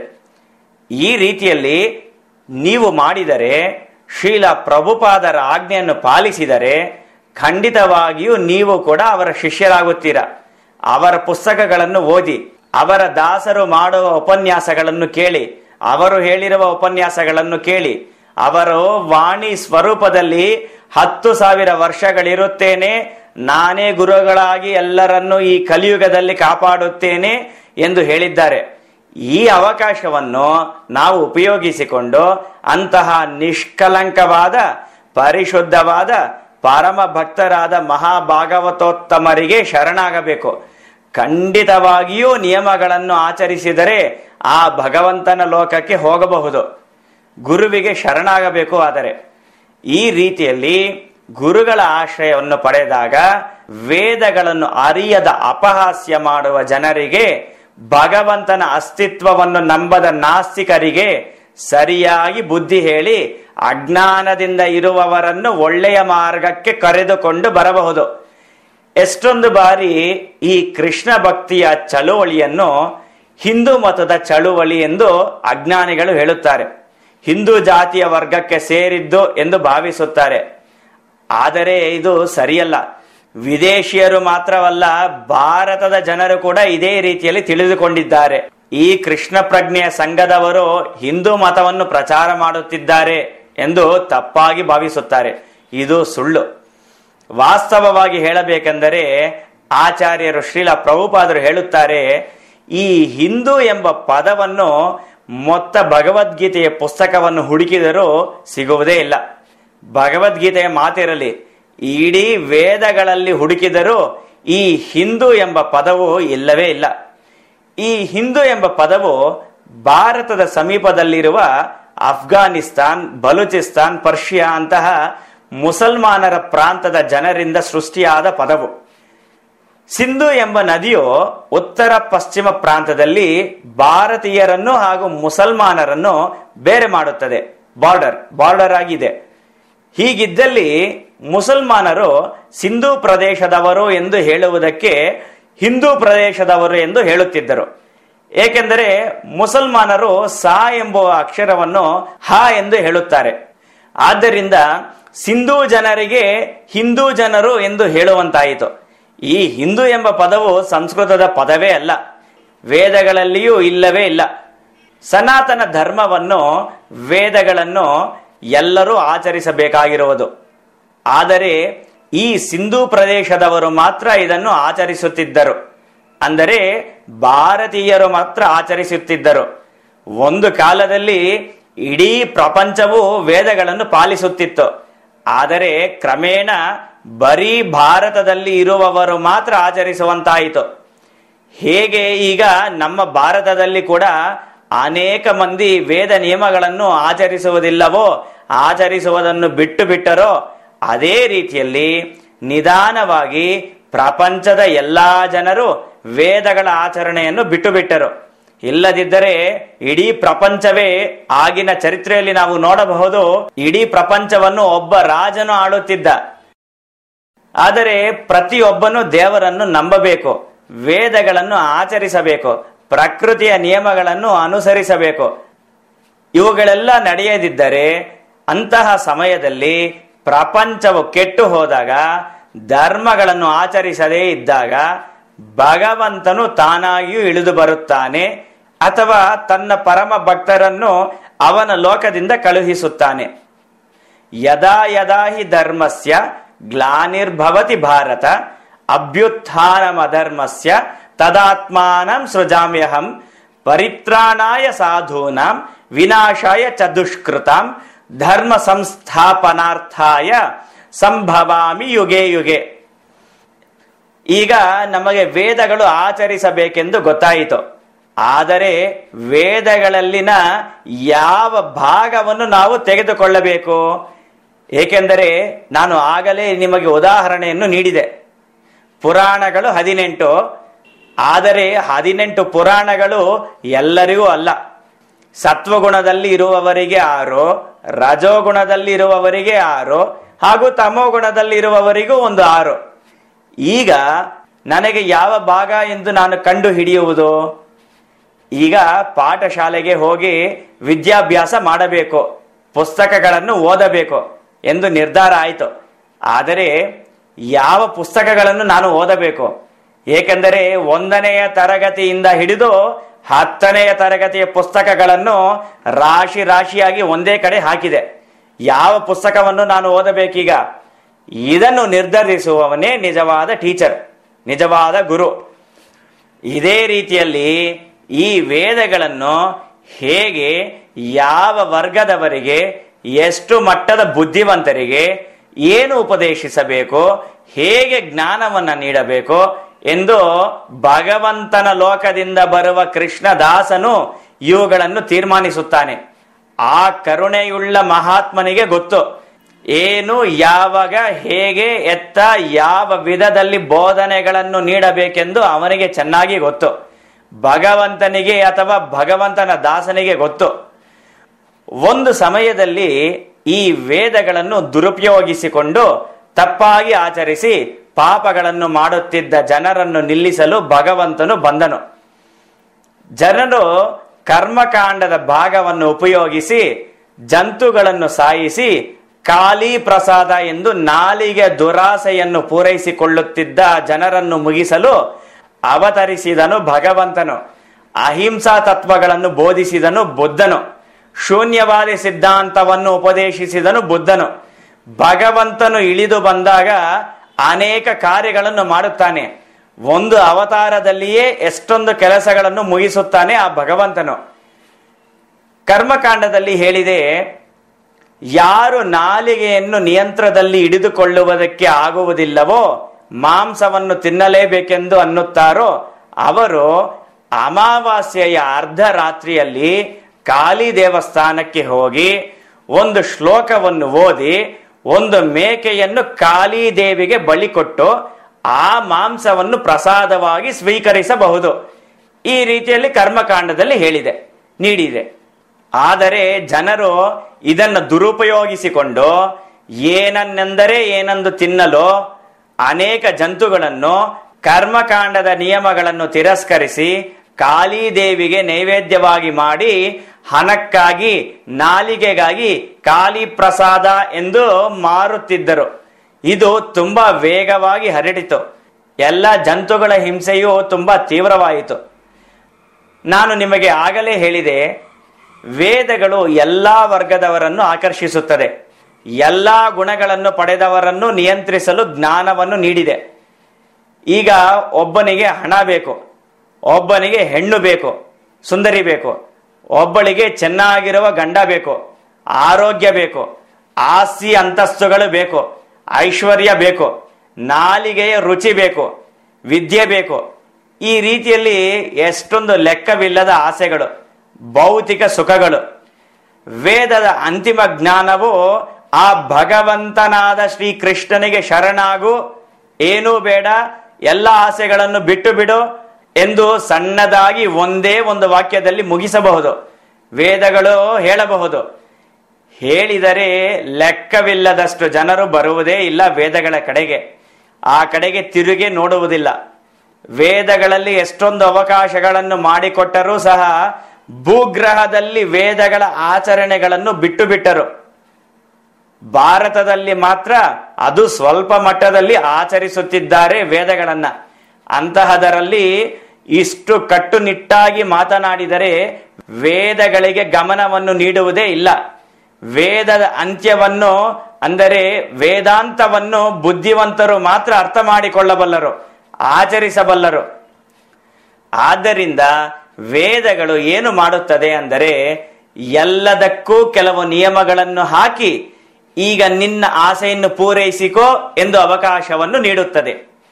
ಈ ರೀತಿಯಲ್ಲಿ ನೀವು ಮಾಡಿದರೆ ಶೀಲ ಪ್ರಭುಪಾದರ ಆಜ್ಞೆಯನ್ನು ಪಾಲಿಸಿದರೆ ಖಂಡಿತವಾಗಿಯೂ ನೀವು ಕೂಡ ಅವರ ಶಿಷ್ಯರಾಗುತ್ತೀರಾ ಅವರ ಪುಸ್ತಕಗಳನ್ನು ಓದಿ ಅವರ ದಾಸರು ಮಾಡುವ ಉಪನ್ಯಾಸಗಳನ್ನು ಕೇಳಿ ಅವರು ಹೇಳಿರುವ ಉಪನ್ಯಾಸಗಳನ್ನು ಕೇಳಿ ಅವರು ವಾಣಿ ಸ್ವರೂಪದಲ್ಲಿ ಹತ್ತು ಸಾವಿರ ವರ್ಷಗಳಿರುತ್ತೇನೆ ನಾನೇ ಗುರುಗಳಾಗಿ ಎಲ್ಲರನ್ನೂ ಈ ಕಲಿಯುಗದಲ್ಲಿ ಕಾಪಾಡುತ್ತೇನೆ ಎಂದು ಹೇಳಿದ್ದಾರೆ ಈ ಅವಕಾಶವನ್ನು ನಾವು ಉಪಯೋಗಿಸಿಕೊಂಡು ಅಂತಹ ನಿಷ್ಕಲಂಕವಾದ ಪರಿಶುದ್ಧವಾದ ಪರಮ ಭಕ್ತರಾದ ಮಹಾಭಾಗವತೋತ್ತಮರಿಗೆ ಶರಣಾಗಬೇಕು ಖಂಡಿತವಾಗಿಯೂ ನಿಯಮಗಳನ್ನು ಆಚರಿಸಿದರೆ ಆ ಭಗವಂತನ ಲೋಕಕ್ಕೆ ಹೋಗಬಹುದು ಗುರುವಿಗೆ ಶರಣಾಗಬೇಕು ಆದರೆ ಈ ರೀತಿಯಲ್ಲಿ ಗುರುಗಳ ಆಶ್ರಯವನ್ನು ಪಡೆದಾಗ ವೇದಗಳನ್ನು ಅರಿಯದ ಅಪಹಾಸ್ಯ ಮಾಡುವ ಜನರಿಗೆ ಭಗವಂತನ ಅಸ್ತಿತ್ವವನ್ನು ನಂಬದ ನಾಸ್ತಿಕರಿಗೆ ಸರಿಯಾಗಿ ಬುದ್ಧಿ ಹೇಳಿ ಅಜ್ಞಾನದಿಂದ ಇರುವವರನ್ನು ಒಳ್ಳೆಯ ಮಾರ್ಗಕ್ಕೆ ಕರೆದುಕೊಂಡು ಬರಬಹುದು ಎಷ್ಟೊಂದು ಬಾರಿ ಈ ಕೃಷ್ಣ ಭಕ್ತಿಯ ಚಳುವಳಿಯನ್ನು ಹಿಂದೂ ಮತದ ಚಳುವಳಿ ಎಂದು ಅಜ್ಞಾನಿಗಳು ಹೇಳುತ್ತಾರೆ ಹಿಂದೂ ಜಾತಿಯ ವರ್ಗಕ್ಕೆ ಸೇರಿದ್ದು ಎಂದು ಭಾವಿಸುತ್ತಾರೆ ಆದರೆ ಇದು ಸರಿಯಲ್ಲ ವಿದೇಶಿಯರು ಮಾತ್ರವಲ್ಲ ಭಾರತದ ಜನರು ಕೂಡ ಇದೇ ರೀತಿಯಲ್ಲಿ ತಿಳಿದುಕೊಂಡಿದ್ದಾರೆ ಈ ಕೃಷ್ಣ ಪ್ರಜ್ಞೆಯ ಸಂಘದವರು ಹಿಂದೂ ಮತವನ್ನು ಪ್ರಚಾರ ಮಾಡುತ್ತಿದ್ದಾರೆ ಎಂದು ತಪ್ಪಾಗಿ ಭಾವಿಸುತ್ತಾರೆ ಇದು ಸುಳ್ಳು ವಾಸ್ತವವಾಗಿ ಹೇಳಬೇಕೆಂದರೆ ಆಚಾರ್ಯರು ಶ್ರೀಲ ಪ್ರಭುಪಾದರು ಹೇಳುತ್ತಾರೆ ಈ ಹಿಂದೂ ಎಂಬ ಪದವನ್ನು ಮೊತ್ತ ಭಗವದ್ಗೀತೆಯ ಪುಸ್ತಕವನ್ನು ಹುಡುಕಿದರೂ ಸಿಗುವುದೇ ಇಲ್ಲ ಭಗವದ್ಗೀತೆಯ ಮಾತಿರಲಿ ಇಡೀ ವೇದಗಳಲ್ಲಿ ಹುಡುಕಿದರೂ ಈ ಹಿಂದೂ ಎಂಬ ಪದವು ಇಲ್ಲವೇ ಇಲ್ಲ ಈ ಹಿಂದೂ ಎಂಬ ಪದವು ಭಾರತದ ಸಮೀಪದಲ್ಲಿರುವ ಅಫ್ಘಾನಿಸ್ತಾನ್ ಬಲೂಚಿಸ್ತಾನ್ ಪರ್ಷಿಯಾ ಅಂತಹ ಮುಸಲ್ಮಾನರ ಪ್ರಾಂತದ ಜನರಿಂದ ಸೃಷ್ಟಿಯಾದ ಪದವು ಸಿಂಧು ಎಂಬ ನದಿಯು ಉತ್ತರ ಪಶ್ಚಿಮ ಪ್ರಾಂತದಲ್ಲಿ ಭಾರತೀಯರನ್ನು ಹಾಗೂ ಮುಸಲ್ಮಾನರನ್ನು ಬೇರೆ ಮಾಡುತ್ತದೆ ಬಾರ್ಡರ್ ಬಾರ್ಡರ್ ಆಗಿದೆ ಹೀಗಿದ್ದಲ್ಲಿ ಮುಸಲ್ಮಾನರು ಸಿಂಧೂ ಪ್ರದೇಶದವರು ಎಂದು ಹೇಳುವುದಕ್ಕೆ ಹಿಂದೂ ಪ್ರದೇಶದವರು ಎಂದು ಹೇಳುತ್ತಿದ್ದರು ಏಕೆಂದರೆ ಮುಸಲ್ಮಾನರು ಸಾ ಎಂಬುವ ಅಕ್ಷರವನ್ನು ಹ ಎಂದು ಹೇಳುತ್ತಾರೆ ಆದ್ದರಿಂದ ಸಿಂಧೂ ಜನರಿಗೆ ಹಿಂದೂ ಜನರು ಎಂದು ಹೇಳುವಂತಾಯಿತು ಈ ಹಿಂದೂ ಎಂಬ ಪದವು ಸಂಸ್ಕೃತದ ಪದವೇ ಅಲ್ಲ ವೇದಗಳಲ್ಲಿಯೂ ಇಲ್ಲವೇ ಇಲ್ಲ ಸನಾತನ ಧರ್ಮವನ್ನು ವೇದಗಳನ್ನು ಎಲ್ಲರೂ ಆಚರಿಸಬೇಕಾಗಿರುವುದು ಆದರೆ ಈ ಸಿಂಧೂ ಪ್ರದೇಶದವರು ಮಾತ್ರ ಇದನ್ನು ಆಚರಿಸುತ್ತಿದ್ದರು ಅಂದರೆ ಭಾರತೀಯರು ಮಾತ್ರ ಆಚರಿಸುತ್ತಿದ್ದರು ಒಂದು ಕಾಲದಲ್ಲಿ ಇಡೀ ಪ್ರಪಂಚವು ವೇದಗಳನ್ನು ಪಾಲಿಸುತ್ತಿತ್ತು ಆದರೆ ಕ್ರಮೇಣ ಬರೀ ಭಾರತದಲ್ಲಿ ಇರುವವರು ಮಾತ್ರ ಆಚರಿಸುವಂತಾಯಿತು ಹೇಗೆ ಈಗ ನಮ್ಮ ಭಾರತದಲ್ಲಿ ಕೂಡ ಅನೇಕ ಮಂದಿ ವೇದ ನಿಯಮಗಳನ್ನು ಆಚರಿಸುವುದಿಲ್ಲವೋ ಆಚರಿಸುವುದನ್ನು ಬಿಟ್ಟು ಬಿಟ್ಟರೋ ಅದೇ ರೀತಿಯಲ್ಲಿ ನಿಧಾನವಾಗಿ ಪ್ರಪಂಚದ ಎಲ್ಲಾ ಜನರು ವೇದಗಳ ಆಚರಣೆಯನ್ನು ಬಿಟ್ಟು ಬಿಟ್ಟರು ಇಲ್ಲದಿದ್ದರೆ ಇಡೀ ಪ್ರಪಂಚವೇ ಆಗಿನ ಚರಿತ್ರೆಯಲ್ಲಿ ನಾವು ನೋಡಬಹುದು ಇಡೀ ಪ್ರಪಂಚವನ್ನು ಒಬ್ಬ ರಾಜನು ಆಳುತ್ತಿದ್ದ ಆದರೆ ಪ್ರತಿಯೊಬ್ಬನು ದೇವರನ್ನು ನಂಬಬೇಕು ವೇದಗಳನ್ನು ಆಚರಿಸಬೇಕು ಪ್ರಕೃತಿಯ ನಿಯಮಗಳನ್ನು ಅನುಸರಿಸಬೇಕು ಇವುಗಳೆಲ್ಲ ನಡೆಯದಿದ್ದರೆ ಅಂತಹ ಸಮಯದಲ್ಲಿ ಪ್ರಪಂಚವು ಕೆಟ್ಟು ಹೋದಾಗ ಧರ್ಮಗಳನ್ನು ಆಚರಿಸದೇ ಇದ್ದಾಗ ಭಗವಂತನು ತಾನಾಗಿಯೂ ಇಳಿದು ಬರುತ್ತಾನೆ ಅಥವಾ ತನ್ನ ಪರಮ ಭಕ್ತರನ್ನು ಅವನ ಲೋಕದಿಂದ ಕಳುಹಿಸುತ್ತಾನೆ ಯದಾ ಯದಾ ಹಿ ಧರ್ಮಸ್ಯ ಗ್ಲಾನಿರ್ಭವತಿ ಭಾರತ ಅಭ್ಯುತ್ಥಾನಮಧರ್ಮಸ್ಯ ತದಾತ್ಮಾನಂ ಸೃಜಾಮ್ಯಹಂ ಪರಿತ್ರಾಣಾಯ ಸಾಧೂನಾಂ ವಿನಾಶಾಯ ಚ ದುಷ್ಕೃತಾಂ ಧರ್ಮ ಸಂಸ್ಥಾಪನಾರ್ಥಾಯ ಸಂಭವಾಮಿ ಯುಗೆ ಯುಗೆ ಈಗ ನಮಗೆ ವೇದಗಳು ಆಚರಿಸಬೇಕೆಂದು ಗೊತ್ತಾಯಿತು ಆದರೆ ವೇದಗಳಲ್ಲಿನ ಯಾವ ಭಾಗವನ್ನು ನಾವು ತೆಗೆದುಕೊಳ್ಳಬೇಕು ಏಕೆಂದರೆ ನಾನು ಆಗಲೇ ನಿಮಗೆ ಉದಾಹರಣೆಯನ್ನು ನೀಡಿದೆ ಪುರಾಣಗಳು ಹದಿನೆಂಟು ಆದರೆ ಹದಿನೆಂಟು ಪುರಾಣಗಳು ಎಲ್ಲರಿಗೂ ಅಲ್ಲ ಸತ್ವಗುಣದಲ್ಲಿ ಇರುವವರಿಗೆ ಆರು ರಜೋಗುಣದಲ್ಲಿ ಇರುವವರಿಗೆ ಆರು ಹಾಗೂ ತಮೋಗುಣದಲ್ಲಿ ಇರುವವರಿಗೂ ಒಂದು ಆರು ಈಗ ನನಗೆ ಯಾವ ಭಾಗ ಎಂದು ನಾನು ಕಂಡು ಹಿಡಿಯುವುದು ಈಗ ಪಾಠಶಾಲೆಗೆ ಹೋಗಿ ವಿದ್ಯಾಭ್ಯಾಸ ಮಾಡಬೇಕು ಪುಸ್ತಕಗಳನ್ನು ಓದಬೇಕು ಎಂದು ನಿರ್ಧಾರ ಆಯಿತು ಆದರೆ ಯಾವ ಪುಸ್ತಕಗಳನ್ನು ನಾನು ಓದಬೇಕು ಏಕೆಂದರೆ ಒಂದನೆಯ ತರಗತಿಯಿಂದ ಹಿಡಿದು ಹತ್ತನೆಯ ತರಗತಿಯ ಪುಸ್ತಕಗಳನ್ನು ರಾಶಿ ರಾಶಿಯಾಗಿ ಒಂದೇ ಕಡೆ ಹಾಕಿದೆ ಯಾವ ಪುಸ್ತಕವನ್ನು ನಾನು ಓದಬೇಕೀಗ ಇದನ್ನು ನಿರ್ಧರಿಸುವವನೇ ನಿಜವಾದ ಟೀಚರ್ ನಿಜವಾದ ಗುರು ಇದೇ ರೀತಿಯಲ್ಲಿ ಈ ವೇದಗಳನ್ನು ಹೇಗೆ ಯಾವ ವರ್ಗದವರಿಗೆ ಎಷ್ಟು ಮಟ್ಟದ ಬುದ್ಧಿವಂತರಿಗೆ ಏನು ಉಪದೇಶಿಸಬೇಕು ಹೇಗೆ ಜ್ಞಾನವನ್ನ ನೀಡಬೇಕು ಎಂದು ಭಗವಂತನ ಲೋಕದಿಂದ ಬರುವ ಕೃಷ್ಣದಾಸನು ಇವುಗಳನ್ನು ತೀರ್ಮಾನಿಸುತ್ತಾನೆ ಆ ಕರುಣೆಯುಳ್ಳ ಮಹಾತ್ಮನಿಗೆ ಗೊತ್ತು ಏನು ಯಾವಾಗ ಹೇಗೆ ಎತ್ತ ಯಾವ ವಿಧದಲ್ಲಿ ಬೋಧನೆಗಳನ್ನು ನೀಡಬೇಕೆಂದು ಅವನಿಗೆ ಚೆನ್ನಾಗಿ ಗೊತ್ತು ಭಗವಂತನಿಗೆ ಅಥವಾ ಭಗವಂತನ ದಾಸನಿಗೆ ಗೊತ್ತು ಒಂದು ಸಮಯದಲ್ಲಿ ಈ ವೇದಗಳನ್ನು ದುರುಪಯೋಗಿಸಿಕೊಂಡು ತಪ್ಪಾಗಿ ಆಚರಿಸಿ ಪಾಪಗಳನ್ನು ಮಾಡುತ್ತಿದ್ದ ಜನರನ್ನು ನಿಲ್ಲಿಸಲು ಭಗವಂತನು ಬಂದನು ಜನರು ಕರ್ಮಕಾಂಡದ ಭಾಗವನ್ನು ಉಪಯೋಗಿಸಿ ಜಂತುಗಳನ್ನು ಸಾಯಿಸಿ ಕಾಲಿ ಪ್ರಸಾದ ಎಂದು ನಾಲಿಗೆ ದುರಾಸೆಯನ್ನು ಪೂರೈಸಿಕೊಳ್ಳುತ್ತಿದ್ದ ಜನರನ್ನು ಮುಗಿಸಲು ಅವತರಿಸಿದನು ಭಗವಂತನು ಅಹಿಂಸಾ ತತ್ವಗಳನ್ನು ಬೋಧಿಸಿದನು ಬುದ್ಧನು ಶೂನ್ಯವಾದಿ ಸಿದ್ಧಾಂತವನ್ನು ಉಪದೇಶಿಸಿದನು ಬುದ್ಧನು ಭಗವಂತನು ಇಳಿದು ಬಂದಾಗ ಅನೇಕ ಕಾರ್ಯಗಳನ್ನು ಮಾಡುತ್ತಾನೆ ಒಂದು ಅವತಾರದಲ್ಲಿಯೇ ಎಷ್ಟೊಂದು ಕೆಲಸಗಳನ್ನು ಮುಗಿಸುತ್ತಾನೆ ಆ ಭಗವಂತನು ಕರ್ಮಕಾಂಡದಲ್ಲಿ ಹೇಳಿದೆ ಯಾರು ನಾಲಿಗೆಯನ್ನು ನಿಯಂತ್ರದಲ್ಲಿ ಹಿಡಿದುಕೊಳ್ಳುವುದಕ್ಕೆ ಆಗುವುದಿಲ್ಲವೋ ಮಾಂಸವನ್ನು ತಿನ್ನಲೇಬೇಕೆಂದು ಅನ್ನುತ್ತಾರೋ ಅವರು ಅಮಾವಾಸ್ಯೆಯ ಅರ್ಧ ರಾತ್ರಿಯಲ್ಲಿ ಕಾಳಿ ದೇವಸ್ಥಾನಕ್ಕೆ ಹೋಗಿ ಒಂದು ಶ್ಲೋಕವನ್ನು ಓದಿ ಒಂದು ಮೇಕೆಯನ್ನು ಕಾಳಿ ದೇವಿಗೆ ಬಲಿ ಕೊಟ್ಟು ಆ ಮಾಂಸವನ್ನು ಪ್ರಸಾದವಾಗಿ ಸ್ವೀಕರಿಸಬಹುದು ಈ ರೀತಿಯಲ್ಲಿ ಕರ್ಮಕಾಂಡದಲ್ಲಿ ಹೇಳಿದೆ ನೀಡಿದೆ ಆದರೆ ಜನರು ಇದನ್ನು ದುರುಪಯೋಗಿಸಿಕೊಂಡು ಏನನ್ನೆಂದರೆ ಏನೆಂದು ತಿನ್ನಲು ಅನೇಕ ಜಂತುಗಳನ್ನು ಕರ್ಮಕಾಂಡದ ನಿಯಮಗಳನ್ನು ತಿರಸ್ಕರಿಸಿ ಕಾಳಿ ದೇವಿಗೆ ನೈವೇದ್ಯವಾಗಿ ಮಾಡಿ ಹಣಕ್ಕಾಗಿ ನಾಲಿಗೆಗಾಗಿ ಕಾಳಿ ಪ್ರಸಾದ ಎಂದು ಮಾರುತ್ತಿದ್ದರು ಇದು ತುಂಬಾ ವೇಗವಾಗಿ ಹರಡಿತು ಎಲ್ಲ ಜಂತುಗಳ ಹಿಂಸೆಯು ತುಂಬಾ ತೀವ್ರವಾಯಿತು ನಾನು ನಿಮಗೆ ಆಗಲೇ ಹೇಳಿದೆ ವೇದಗಳು ಎಲ್ಲಾ ವರ್ಗದವರನ್ನು ಆಕರ್ಷಿಸುತ್ತದೆ ಎಲ್ಲಾ ಗುಣಗಳನ್ನು ಪಡೆದವರನ್ನು ನಿಯಂತ್ರಿಸಲು ಜ್ಞಾನವನ್ನು ನೀಡಿದೆ ಈಗ ಒಬ್ಬನಿಗೆ ಹಣ ಬೇಕು ಒಬ್ಬನಿಗೆ ಹೆಣ್ಣು ಬೇಕು ಸುಂದರಿ ಬೇಕು ಒಬ್ಬಳಿಗೆ ಚೆನ್ನಾಗಿರುವ ಗಂಡ ಬೇಕು ಆರೋಗ್ಯ ಬೇಕು ಆಸ್ತಿ ಅಂತಸ್ತುಗಳು ಬೇಕು ಐಶ್ವರ್ಯ ಬೇಕು ನಾಲಿಗೆಯ ರುಚಿ ಬೇಕು ವಿದ್ಯೆ ಬೇಕು ಈ ರೀತಿಯಲ್ಲಿ ಎಷ್ಟೊಂದು ಲೆಕ್ಕವಿಲ್ಲದ ಆಸೆಗಳು ಭೌತಿಕ ಸುಖಗಳು ವೇದದ ಅಂತಿಮ ಜ್ಞಾನವು ಆ ಭಗವಂತನಾದ ಶ್ರೀಕೃಷ್ಣನಿಗೆ ಶರಣಾಗು ಏನೂ ಬೇಡ ಎಲ್ಲ ಆಸೆಗಳನ್ನು ಬಿಟ್ಟು ಬಿಡು ಎಂದು ಸಣ್ಣದಾಗಿ ಒಂದೇ ಒಂದು ವಾಕ್ಯದಲ್ಲಿ ಮುಗಿಸಬಹುದು ವೇದಗಳು ಹೇಳಬಹುದು ಹೇಳಿದರೆ ಲೆಕ್ಕವಿಲ್ಲದಷ್ಟು ಜನರು ಬರುವುದೇ ಇಲ್ಲ ವೇದಗಳ ಕಡೆಗೆ ಆ ಕಡೆಗೆ ತಿರುಗಿ ನೋಡುವುದಿಲ್ಲ ವೇದಗಳಲ್ಲಿ ಎಷ್ಟೊಂದು ಅವಕಾಶಗಳನ್ನು ಮಾಡಿಕೊಟ್ಟರೂ ಸಹ ಭೂಗ್ರಹದಲ್ಲಿ ವೇದಗಳ ಆಚರಣೆಗಳನ್ನು ಬಿಟ್ಟು ಬಿಟ್ಟರು ಭಾರತದಲ್ಲಿ ಮಾತ್ರ ಅದು ಸ್ವಲ್ಪ ಮಟ್ಟದಲ್ಲಿ ಆಚರಿಸುತ್ತಿದ್ದಾರೆ ವೇದಗಳನ್ನ ಅಂತಹದರಲ್ಲಿ ಇಷ್ಟು ಕಟ್ಟುನಿಟ್ಟಾಗಿ ಮಾತನಾಡಿದರೆ ವೇದಗಳಿಗೆ ಗಮನವನ್ನು ನೀಡುವುದೇ ಇಲ್ಲ ವೇದದ ಅಂತ್ಯವನ್ನು ಅಂದರೆ ವೇದಾಂತವನ್ನು ಬುದ್ಧಿವಂತರು ಮಾತ್ರ ಅರ್ಥ ಮಾಡಿಕೊಳ್ಳಬಲ್ಲರು ಆಚರಿಸಬಲ್ಲರು ಆದ್ದರಿಂದ ವೇದಗಳು ಏನು ಮಾಡುತ್ತದೆ ಅಂದರೆ ಎಲ್ಲದಕ್ಕೂ ಕೆಲವು ನಿಯಮಗಳನ್ನು ಹಾಕಿ ಈಗ ನಿನ್ನ ಆಸೆಯನ್ನು ಪೂರೈಸಿಕೋ ಎಂದು ಅವಕಾಶವನ್ನು ನೀಡುತ್ತದೆ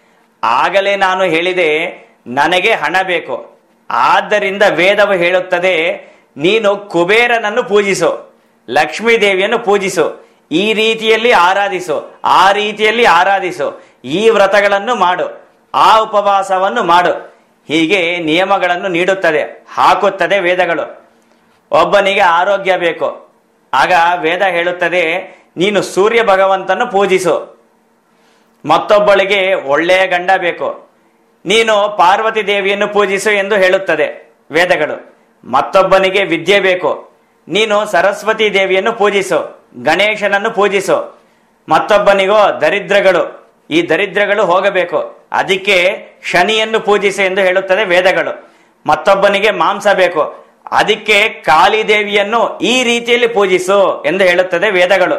ಆಗಲೇ ನಾನು ಹೇಳಿದೆ ನನಗೆ ಹಣ ಬೇಕು ಆದ್ದರಿಂದ ವೇದವು ಹೇಳುತ್ತದೆ ನೀನು ಕುಬೇರನನ್ನು ಪೂಜಿಸು ಲಕ್ಷ್ಮೀ ದೇವಿಯನ್ನು ಪೂಜಿಸು ಈ ರೀತಿಯಲ್ಲಿ ಆರಾಧಿಸು ಆ ರೀತಿಯಲ್ಲಿ ಆರಾಧಿಸು ಈ ವ್ರತಗಳನ್ನು ಮಾಡು ಆ ಉಪವಾಸವನ್ನು ಮಾಡು ಹೀಗೆ ನಿಯಮಗಳನ್ನು ನೀಡುತ್ತದೆ ಹಾಕುತ್ತದೆ ವೇದಗಳು ಒಬ್ಬನಿಗೆ ಆರೋಗ್ಯ ಬೇಕು ಆಗ ವೇದ ಹೇಳುತ್ತದೆ ನೀನು ಸೂರ್ಯ ಭಗವಂತನು ಪೂಜಿಸು ಮತ್ತೊಬ್ಬಳಿಗೆ ಒಳ್ಳೆಯ ಗಂಡ ಬೇಕು ನೀನು ಪಾರ್ವತಿ ದೇವಿಯನ್ನು ಪೂಜಿಸು ಎಂದು ಹೇಳುತ್ತದೆ ವೇದಗಳು ಮತ್ತೊಬ್ಬನಿಗೆ ವಿದ್ಯೆ ಬೇಕು ನೀನು ಸರಸ್ವತಿ ದೇವಿಯನ್ನು ಪೂಜಿಸು ಗಣೇಶನನ್ನು ಪೂಜಿಸು ಮತ್ತೊಬ್ಬನಿಗೋ ದರಿದ್ರಗಳು ಈ ದರಿದ್ರಗಳು ಹೋಗಬೇಕು ಅದಕ್ಕೆ ಶನಿಯನ್ನು ಪೂಜಿಸು ಎಂದು ಹೇಳುತ್ತದೆ ವೇದಗಳು ಮತ್ತೊಬ್ಬನಿಗೆ ಮಾಂಸ ಬೇಕು ಅದಕ್ಕೆ ಕಾಳಿ ದೇವಿಯನ್ನು ಈ ರೀತಿಯಲ್ಲಿ ಪೂಜಿಸು ಎಂದು ಹೇಳುತ್ತದೆ ವೇದಗಳು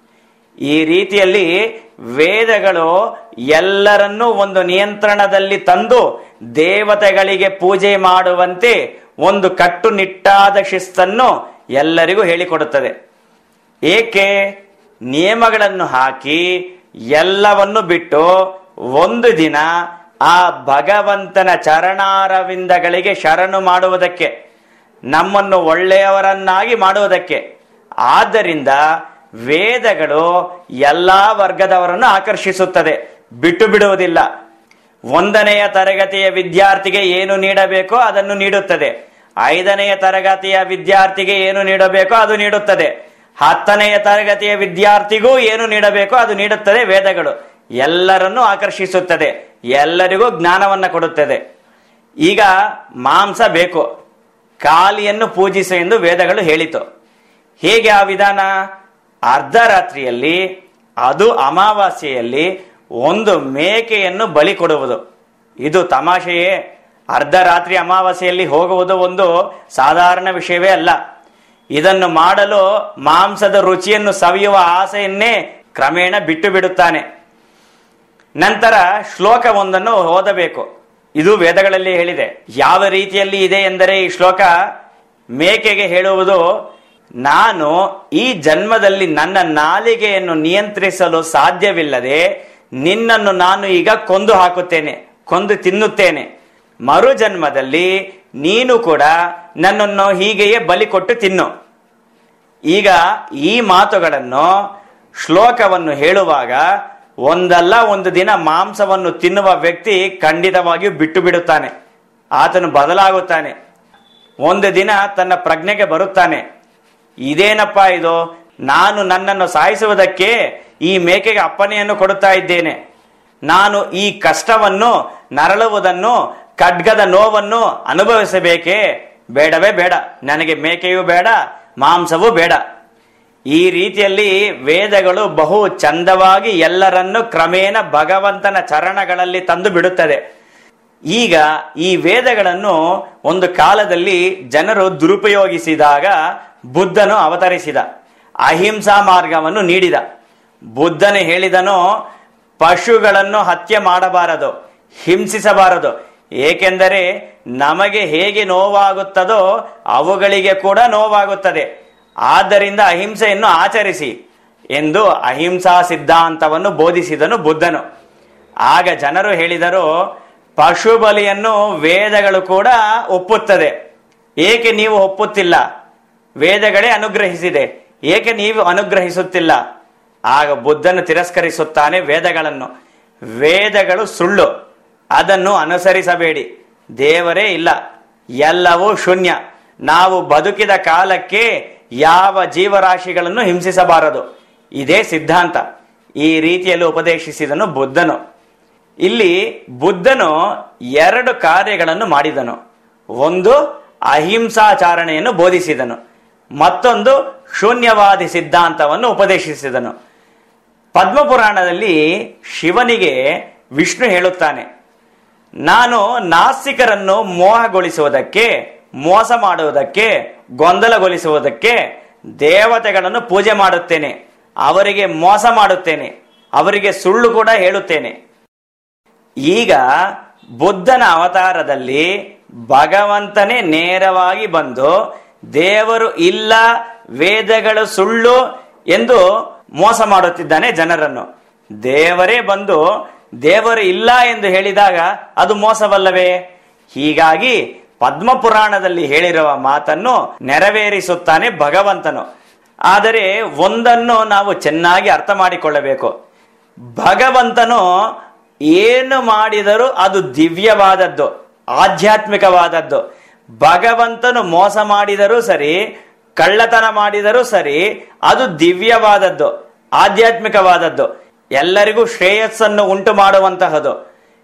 ಈ ರೀತಿಯಲ್ಲಿ ವೇದಗಳು ಎಲ್ಲರನ್ನೂ ಒಂದು ನಿಯಂತ್ರಣದಲ್ಲಿ ತಂದು ದೇವತೆಗಳಿಗೆ ಪೂಜೆ ಮಾಡುವಂತೆ ಒಂದು ಕಟ್ಟುನಿಟ್ಟಾದ ಶಿಸ್ತನ್ನು ಎಲ್ಲರಿಗೂ ಹೇಳಿಕೊಡುತ್ತದೆ ಏಕೆ ನಿಯಮಗಳನ್ನು ಹಾಕಿ ಎಲ್ಲವನ್ನು ಬಿಟ್ಟು ಒಂದು ದಿನ ಆ ಭಗವಂತನ ಚರಣಾರವಿಂದಗಳಿಗೆ ಶರಣು ಮಾಡುವುದಕ್ಕೆ ನಮ್ಮನ್ನು ಒಳ್ಳೆಯವರನ್ನಾಗಿ ಮಾಡುವುದಕ್ಕೆ ಆದ್ದರಿಂದ ವೇದಗಳು ಎಲ್ಲಾ ವರ್ಗದವರನ್ನು ಆಕರ್ಷಿಸುತ್ತದೆ ಬಿಟ್ಟು ಬಿಡುವುದಿಲ್ಲ ಒಂದನೆಯ ತರಗತಿಯ ವಿದ್ಯಾರ್ಥಿಗೆ ಏನು ನೀಡಬೇಕೋ ಅದನ್ನು ನೀಡುತ್ತದೆ ಐದನೆಯ ತರಗತಿಯ ವಿದ್ಯಾರ್ಥಿಗೆ ಏನು ನೀಡಬೇಕೋ ಅದು ನೀಡುತ್ತದೆ ಹತ್ತನೆಯ ತರಗತಿಯ ವಿದ್ಯಾರ್ಥಿಗೂ ಏನು ನೀಡಬೇಕೋ ಅದು ನೀಡುತ್ತದೆ ವೇದಗಳು ಎಲ್ಲರನ್ನೂ ಆಕರ್ಷಿಸುತ್ತದೆ ಎಲ್ಲರಿಗೂ ಜ್ಞಾನವನ್ನ ಕೊಡುತ್ತದೆ ಈಗ ಮಾಂಸ ಬೇಕು ಕಾಲಿಯನ್ನು ಪೂಜಿಸು ಎಂದು ವೇದಗಳು ಹೇಳಿತು ಹೇಗೆ ಆ ವಿಧಾನ ಅರ್ಧರಾತ್ರಿಯಲ್ಲಿ ಅದು ಅಮಾವಾಸ್ಯೆಯಲ್ಲಿ ಒಂದು ಮೇಕೆಯನ್ನು ಬಲಿ ಕೊಡುವುದು ಇದು ತಮಾಷೆಯೇ ಅರ್ಧರಾತ್ರಿ ಅಮಾವಾಸ್ಯೆಯಲ್ಲಿ ಹೋಗುವುದು ಒಂದು ಸಾಧಾರಣ ವಿಷಯವೇ ಅಲ್ಲ ಇದನ್ನು ಮಾಡಲು ಮಾಂಸದ ರುಚಿಯನ್ನು ಸವಿಯುವ ಆಸೆಯನ್ನೇ ಕ್ರಮೇಣ ಬಿಟ್ಟು ಬಿಡುತ್ತಾನೆ ನಂತರ ಶ್ಲೋಕವೊಂದನ್ನು ಓದಬೇಕು ಇದು ವೇದಗಳಲ್ಲಿ ಹೇಳಿದೆ ಯಾವ ರೀತಿಯಲ್ಲಿ ಇದೆ ಎಂದರೆ ಈ ಶ್ಲೋಕ ಮೇಕೆಗೆ ಹೇಳುವುದು ನಾನು ಈ ಜನ್ಮದಲ್ಲಿ ನನ್ನ ನಾಲಿಗೆಯನ್ನು ನಿಯಂತ್ರಿಸಲು ಸಾಧ್ಯವಿಲ್ಲದೆ ನಿನ್ನನ್ನು ನಾನು ಈಗ ಕೊಂದು ಹಾಕುತ್ತೇನೆ ಕೊಂದು ತಿನ್ನುತ್ತೇನೆ ಮರು ಜನ್ಮದಲ್ಲಿ ನೀನು ಕೂಡ ನನ್ನನ್ನು ಹೀಗೆಯೇ ಬಲಿ ಕೊಟ್ಟು ತಿನ್ನು ಈಗ ಈ ಮಾತುಗಳನ್ನು ಶ್ಲೋಕವನ್ನು ಹೇಳುವಾಗ ಒಂದಲ್ಲ ಒಂದು ದಿನ ಮಾಂಸವನ್ನು ತಿನ್ನುವ ವ್ಯಕ್ತಿ ಖಂಡಿತವಾಗಿಯೂ ಬಿಟ್ಟು ಬಿಡುತ್ತಾನೆ ಆತನು ಬದಲಾಗುತ್ತಾನೆ ಒಂದು ದಿನ ತನ್ನ ಪ್ರಜ್ಞೆಗೆ ಬರುತ್ತಾನೆ ಇದೇನಪ್ಪ ಇದು ನಾನು ನನ್ನನ್ನು ಸಾಯಿಸುವುದಕ್ಕೆ ಈ ಮೇಕೆಗೆ ಅಪ್ಪನೆಯನ್ನು ಕೊಡುತ್ತಾ ಇದ್ದೇನೆ ನಾನು ಈ ಕಷ್ಟವನ್ನು ನರಳುವುದನ್ನು ಖಡ್ಗದ ನೋವನ್ನು ಅನುಭವಿಸಬೇಕೇ ಬೇಡವೇ ಬೇಡ ನನಗೆ ಮೇಕೆಯೂ ಬೇಡ ಮಾಂಸವೂ ಬೇಡ ಈ ರೀತಿಯಲ್ಲಿ ವೇದಗಳು ಬಹು ಚಂದವಾಗಿ ಎಲ್ಲರನ್ನು ಕ್ರಮೇಣ ಭಗವಂತನ ಚರಣಗಳಲ್ಲಿ ತಂದು ಬಿಡುತ್ತದೆ ಈಗ ಈ ವೇದಗಳನ್ನು ಒಂದು ಕಾಲದಲ್ಲಿ ಜನರು ದುರುಪಯೋಗಿಸಿದಾಗ ಬುದ್ಧನು ಅವತರಿಸಿದ ಅಹಿಂಸಾ ಮಾರ್ಗವನ್ನು ನೀಡಿದ ಬುದ್ಧನು ಹೇಳಿದನು ಪಶುಗಳನ್ನು ಹತ್ಯೆ ಮಾಡಬಾರದು ಹಿಂಸಿಸಬಾರದು ಏಕೆಂದರೆ ನಮಗೆ ಹೇಗೆ ನೋವಾಗುತ್ತದೋ ಅವುಗಳಿಗೆ ಕೂಡ ನೋವಾಗುತ್ತದೆ ಆದ್ದರಿಂದ ಅಹಿಂಸೆಯನ್ನು ಆಚರಿಸಿ ಎಂದು ಅಹಿಂಸಾ ಸಿದ್ಧಾಂತವನ್ನು ಬೋಧಿಸಿದನು ಬುದ್ಧನು ಆಗ ಜನರು ಹೇಳಿದರು ಪಶು ಬಲಿಯನ್ನು ವೇದಗಳು ಕೂಡ ಒಪ್ಪುತ್ತದೆ ಏಕೆ ನೀವು ಒಪ್ಪುತ್ತಿಲ್ಲ ವೇದಗಳೇ ಅನುಗ್ರಹಿಸಿದೆ ಏಕೆ ನೀವು ಅನುಗ್ರಹಿಸುತ್ತಿಲ್ಲ ಆಗ ಬುದ್ಧನು ತಿರಸ್ಕರಿಸುತ್ತಾನೆ ವೇದಗಳನ್ನು ವೇದಗಳು ಸುಳ್ಳು ಅದನ್ನು ಅನುಸರಿಸಬೇಡಿ ದೇವರೇ ಇಲ್ಲ ಎಲ್ಲವೂ ಶೂನ್ಯ ನಾವು ಬದುಕಿದ ಕಾಲಕ್ಕೆ ಯಾವ ಜೀವರಾಶಿಗಳನ್ನು ಹಿಂಸಿಸಬಾರದು ಇದೇ ಸಿದ್ಧಾಂತ ಈ ರೀತಿಯಲ್ಲಿ ಉಪದೇಶಿಸಿದನು ಬುದ್ಧನು ಇಲ್ಲಿ ಬುದ್ಧನು ಎರಡು ಕಾರ್ಯಗಳನ್ನು ಮಾಡಿದನು ಒಂದು ಅಹಿಂಸಾಚಾರಣೆಯನ್ನು ಬೋಧಿಸಿದನು ಮತ್ತೊಂದು ಶೂನ್ಯವಾದಿ ಸಿದ್ಧಾಂತವನ್ನು ಉಪದೇಶಿಸಿದನು ಪದ್ಮಪುರಾಣದಲ್ಲಿ ಶಿವನಿಗೆ ವಿಷ್ಣು ಹೇಳುತ್ತಾನೆ ನಾನು ನಾಸ್ತಿಕರನ್ನು ಮೋಹಗೊಳಿಸುವುದಕ್ಕೆ ಮೋಸ ಮಾಡುವುದಕ್ಕೆ ಗೊಂದಲಗೊಳಿಸುವುದಕ್ಕೆ ದೇವತೆಗಳನ್ನು ಪೂಜೆ ಮಾಡುತ್ತೇನೆ ಅವರಿಗೆ ಮೋಸ ಮಾಡುತ್ತೇನೆ ಅವರಿಗೆ ಸುಳ್ಳು ಕೂಡ ಹೇಳುತ್ತೇನೆ ಈಗ ಬುದ್ಧನ ಅವತಾರದಲ್ಲಿ ಭಗವಂತನೇ ನೇರವಾಗಿ ಬಂದು ದೇವರು ಇಲ್ಲ ವೇದಗಳು ಸುಳ್ಳು ಎಂದು ಮೋಸ ಮಾಡುತ್ತಿದ್ದಾನೆ ಜನರನ್ನು ದೇವರೇ ಬಂದು ದೇವರು ಇಲ್ಲ ಎಂದು ಹೇಳಿದಾಗ ಅದು ಮೋಸವಲ್ಲವೇ ಹೀಗಾಗಿ ಪದ್ಮಪುರಾಣದಲ್ಲಿ ಹೇಳಿರುವ ಮಾತನ್ನು ನೆರವೇರಿಸುತ್ತಾನೆ ಭಗವಂತನು ಆದರೆ ಒಂದನ್ನು ನಾವು ಚೆನ್ನಾಗಿ ಅರ್ಥ ಮಾಡಿಕೊಳ್ಳಬೇಕು ಭಗವಂತನು ಏನು ಮಾಡಿದರೂ ಅದು ದಿವ್ಯವಾದದ್ದು ಆಧ್ಯಾತ್ಮಿಕವಾದದ್ದು ಭಗವಂತನು ಮೋಸ ಮಾಡಿದರೂ ಸರಿ ಕಳ್ಳತನ ಮಾಡಿದರೂ ಸರಿ ಅದು ದಿವ್ಯವಾದದ್ದು ಆಧ್ಯಾತ್ಮಿಕವಾದದ್ದು ಎಲ್ಲರಿಗೂ ಶ್ರೇಯಸ್ಸನ್ನು ಉಂಟು ಮಾಡುವಂತಹದು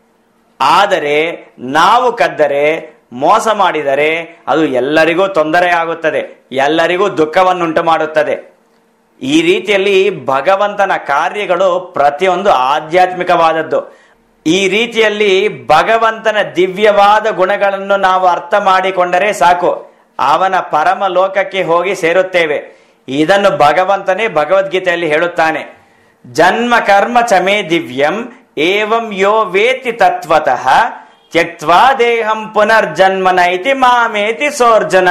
ಆದರೆ ನಾವು ಕದ್ದರೆ ಮೋಸ ಮಾಡಿದರೆ ಅದು ಎಲ್ಲರಿಗೂ ತೊಂದರೆ ಆಗುತ್ತದೆ ಎಲ್ಲರಿಗೂ ದುಃಖವನ್ನುಂಟು ಮಾಡುತ್ತದೆ ಈ ರೀತಿಯಲ್ಲಿ ಭಗವಂತನ ಕಾರ್ಯಗಳು ಪ್ರತಿಯೊಂದು ಆಧ್ಯಾತ್ಮಿಕವಾದದ್ದು ಈ ರೀತಿಯಲ್ಲಿ ಭಗವಂತನ ದಿವ್ಯವಾದ ಗುಣಗಳನ್ನು ನಾವು ಅರ್ಥ ಮಾಡಿಕೊಂಡರೆ ಸಾಕು ಅವನ ಪರಮ ಲೋಕಕ್ಕೆ ಹೋಗಿ ಸೇರುತ್ತೇವೆ ಇದನ್ನು ಭಗವಂತನೇ ಭಗವದ್ಗೀತೆಯಲ್ಲಿ ಹೇಳುತ್ತಾನೆ ಜನ್ಮ ಕರ್ಮ ಚಮೇ ದಿವ್ಯಂ ಏವಂ ಯೋ ವೇತಿ ತತ್ವತಃ ತ್ಯಕ್ವಾ ದೇಹಂ ಪುನರ್ಜನ್ಮನೈತಿ ಮಾಮೇತಿ ಸೋರ್ಜನ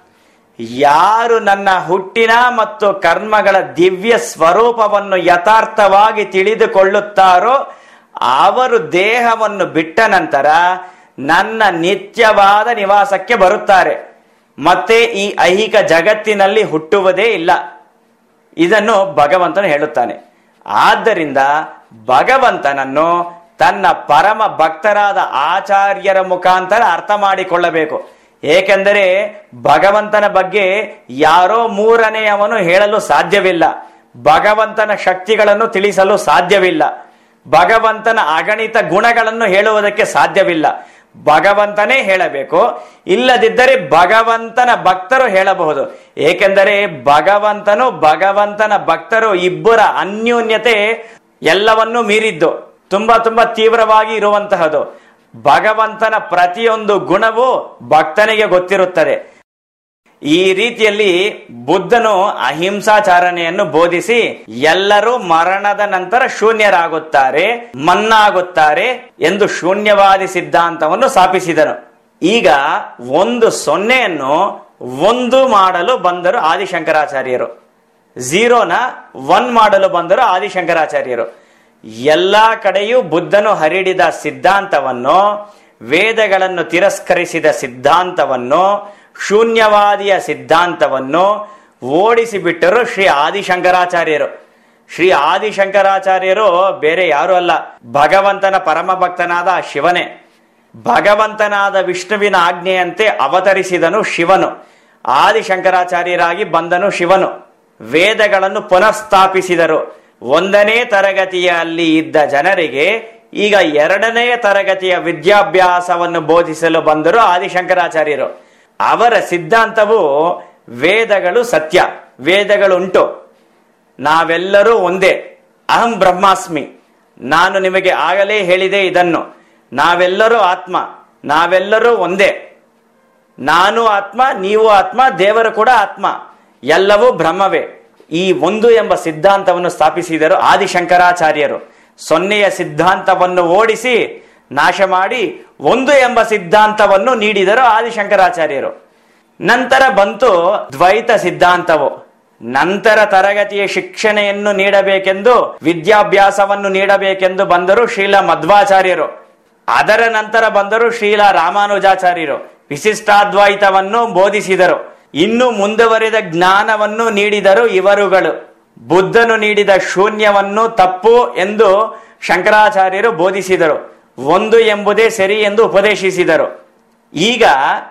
ಯಾರು ನನ್ನ ಹುಟ್ಟಿನ ಮತ್ತು ಕರ್ಮಗಳ ದಿವ್ಯ ಸ್ವರೂಪವನ್ನು ಯಥಾರ್ಥವಾಗಿ ತಿಳಿದುಕೊಳ್ಳುತ್ತಾರೋ ಅವರು ದೇಹವನ್ನು ಬಿಟ್ಟ ನಂತರ ನನ್ನ ನಿತ್ಯವಾದ ನಿವಾಸಕ್ಕೆ ಬರುತ್ತಾರೆ ಮತ್ತೆ ಈ ಐಹಿಕ ಜಗತ್ತಿನಲ್ಲಿ ಹುಟ್ಟುವುದೇ ಇಲ್ಲ ಇದನ್ನು ಭಗವಂತನು ಹೇಳುತ್ತಾನೆ ಆದ್ದರಿಂದ ಭಗವಂತನನ್ನು ತನ್ನ ಪರಮ ಭಕ್ತರಾದ ಆಚಾರ್ಯರ ಮುಖಾಂತರ ಅರ್ಥ ಮಾಡಿಕೊಳ್ಳಬೇಕು ಏಕೆಂದರೆ ಭಗವಂತನ ಬಗ್ಗೆ ಯಾರೋ ಮೂರನೆಯವನು ಹೇಳಲು ಸಾಧ್ಯವಿಲ್ಲ ಭಗವಂತನ ಶಕ್ತಿಗಳನ್ನು ತಿಳಿಸಲು ಸಾಧ್ಯವಿಲ್ಲ ಭಗವಂತನ ಅಗಣಿತ ಗುಣಗಳನ್ನು ಹೇಳುವುದಕ್ಕೆ ಸಾಧ್ಯವಿಲ್ಲ ಭಗವಂತನೇ ಹೇಳಬೇಕು ಇಲ್ಲದಿದ್ದರೆ ಭಗವಂತನ ಭಕ್ತರು ಹೇಳಬಹುದು ಏಕೆಂದರೆ ಭಗವಂತನು ಭಗವಂತನ ಭಕ್ತರು ಇಬ್ಬರ ಅನ್ಯೋನ್ಯತೆ ಎಲ್ಲವನ್ನೂ ಮೀರಿದ್ದು ತುಂಬಾ ತುಂಬಾ ತೀವ್ರವಾಗಿ ಇರುವಂತಹದು ಭಗವಂತನ ಪ್ರತಿಯೊಂದು ಗುಣವೂ ಭಕ್ತನಿಗೆ ಗೊತ್ತಿರುತ್ತದೆ ಈ ರೀತಿಯಲ್ಲಿ ಬುದ್ಧನು ಅಹಿಂಸಾಚಾರಣೆಯನ್ನು ಬೋಧಿಸಿ ಎಲ್ಲರೂ ಮರಣದ ನಂತರ ಶೂನ್ಯರಾಗುತ್ತಾರೆ ಮನ್ನಾಗುತ್ತಾರೆ ಎಂದು ಶೂನ್ಯವಾದಿ ಸಿದ್ಧಾಂತವನ್ನು ಸ್ಥಾಪಿಸಿದನು ಈಗ ಒಂದು ಸೊನ್ನೆಯನ್ನು ಒಂದು ಮಾಡಲು ಬಂದರು ಆದಿಶಂಕರಾಚಾರ್ಯರು ಝೀರೋನ ಒನ್ ಮಾಡಲು ಬಂದರು ಆದಿಶಂಕರಾಚಾರ್ಯರು ಎಲ್ಲಾ ಕಡೆಯೂ ಬುದ್ಧನು ಹರಡಿದ ಸಿದ್ಧಾಂತವನ್ನು ವೇದಗಳನ್ನು ತಿರಸ್ಕರಿಸಿದ ಸಿದ್ಧಾಂತವನ್ನು ಶೂನ್ಯವಾದಿಯ ಸಿದ್ಧಾಂತವನ್ನು ಓಡಿಸಿಬಿಟ್ಟರು ಶ್ರೀ ಆದಿಶಂಕರಾಚಾರ್ಯರು ಶ್ರೀ ಆದಿಶಂಕರಾಚಾರ್ಯರು ಬೇರೆ ಯಾರು ಅಲ್ಲ ಭಗವಂತನ ಪರಮ ಭಕ್ತನಾದ ಆ ಶಿವನೇ ಭಗವಂತನಾದ ವಿಷ್ಣುವಿನ ಆಜ್ಞೆಯಂತೆ ಅವತರಿಸಿದನು ಶಿವನು ಆದಿಶಂಕರಾಚಾರ್ಯರಾಗಿ ಬಂದನು ಶಿವನು ವೇದಗಳನ್ನು ಪುನಃಸ್ಥಾಪಿಸಿದರು ಒಂದನೇ ತರಗತಿಯಲ್ಲಿ ಇದ್ದ ಜನರಿಗೆ ಈಗ ಎರಡನೇ ತರಗತಿಯ ವಿದ್ಯಾಭ್ಯಾಸವನ್ನು ಬೋಧಿಸಲು ಬಂದರು ಆದಿಶಂಕರಾಚಾರ್ಯರು ಅವರ ಸಿದ್ಧಾಂತವು ವೇದಗಳು ಸತ್ಯ ವೇದಗಳುಂಟು ನಾವೆಲ್ಲರೂ ಒಂದೇ ಅಹಂ ಬ್ರಹ್ಮಾಸ್ಮಿ ನಾನು ನಿಮಗೆ ಆಗಲೇ ಹೇಳಿದೆ ಇದನ್ನು ನಾವೆಲ್ಲರೂ ಆತ್ಮ ನಾವೆಲ್ಲರೂ ಒಂದೇ ನಾನು ಆತ್ಮ ನೀವು ಆತ್ಮ ದೇವರು ಕೂಡ ಆತ್ಮ ಎಲ್ಲವೂ ಬ್ರಹ್ಮವೇ ಈ ಒಂದು ಎಂಬ ಸಿದ್ಧಾಂತವನ್ನು ಸ್ಥಾಪಿಸಿದರು ಆದಿಶಂಕರಾಚಾರ್ಯರು ಸೊನ್ನೆಯ ಸಿದ್ಧಾಂತವನ್ನು ಓಡಿಸಿ ನಾಶ ಮಾಡಿ ಒಂದು ಎಂಬ ಸಿದ್ಧಾಂತವನ್ನು ನೀಡಿದರು ಆದಿಶಂಕರಾಚಾರ್ಯರು ನಂತರ ಬಂತು ದ್ವೈತ ಸಿದ್ಧಾಂತವು ನಂತರ ತರಗತಿಯ ಶಿಕ್ಷಣೆಯನ್ನು ನೀಡಬೇಕೆಂದು ವಿದ್ಯಾಭ್ಯಾಸವನ್ನು ನೀಡಬೇಕೆಂದು ಬಂದರು ಶ್ರೀಲ ಮಧ್ವಾಚಾರ್ಯರು ಅದರ ನಂತರ ಬಂದರು ಶ್ರೀಲ ರಾಮಾನುಜಾಚಾರ್ಯರು ವಿಶಿಷ್ಟಾದ್ವೈತವನ್ನು ಬೋಧಿಸಿದರು ಇನ್ನು ಮುಂದುವರಿದ ಜ್ಞಾನವನ್ನು ನೀಡಿದರು ಇವರುಗಳು ಬುದ್ಧನು ನೀಡಿದ ಶೂನ್ಯವನ್ನು ತಪ್ಪು ಎಂದು ಶಂಕರಾಚಾರ್ಯರು ಬೋಧಿಸಿದರು ಒಂದು ಎಂಬುದೇ ಸರಿ ಎಂದು ಉಪದೇಶಿಸಿದರು ಈಗ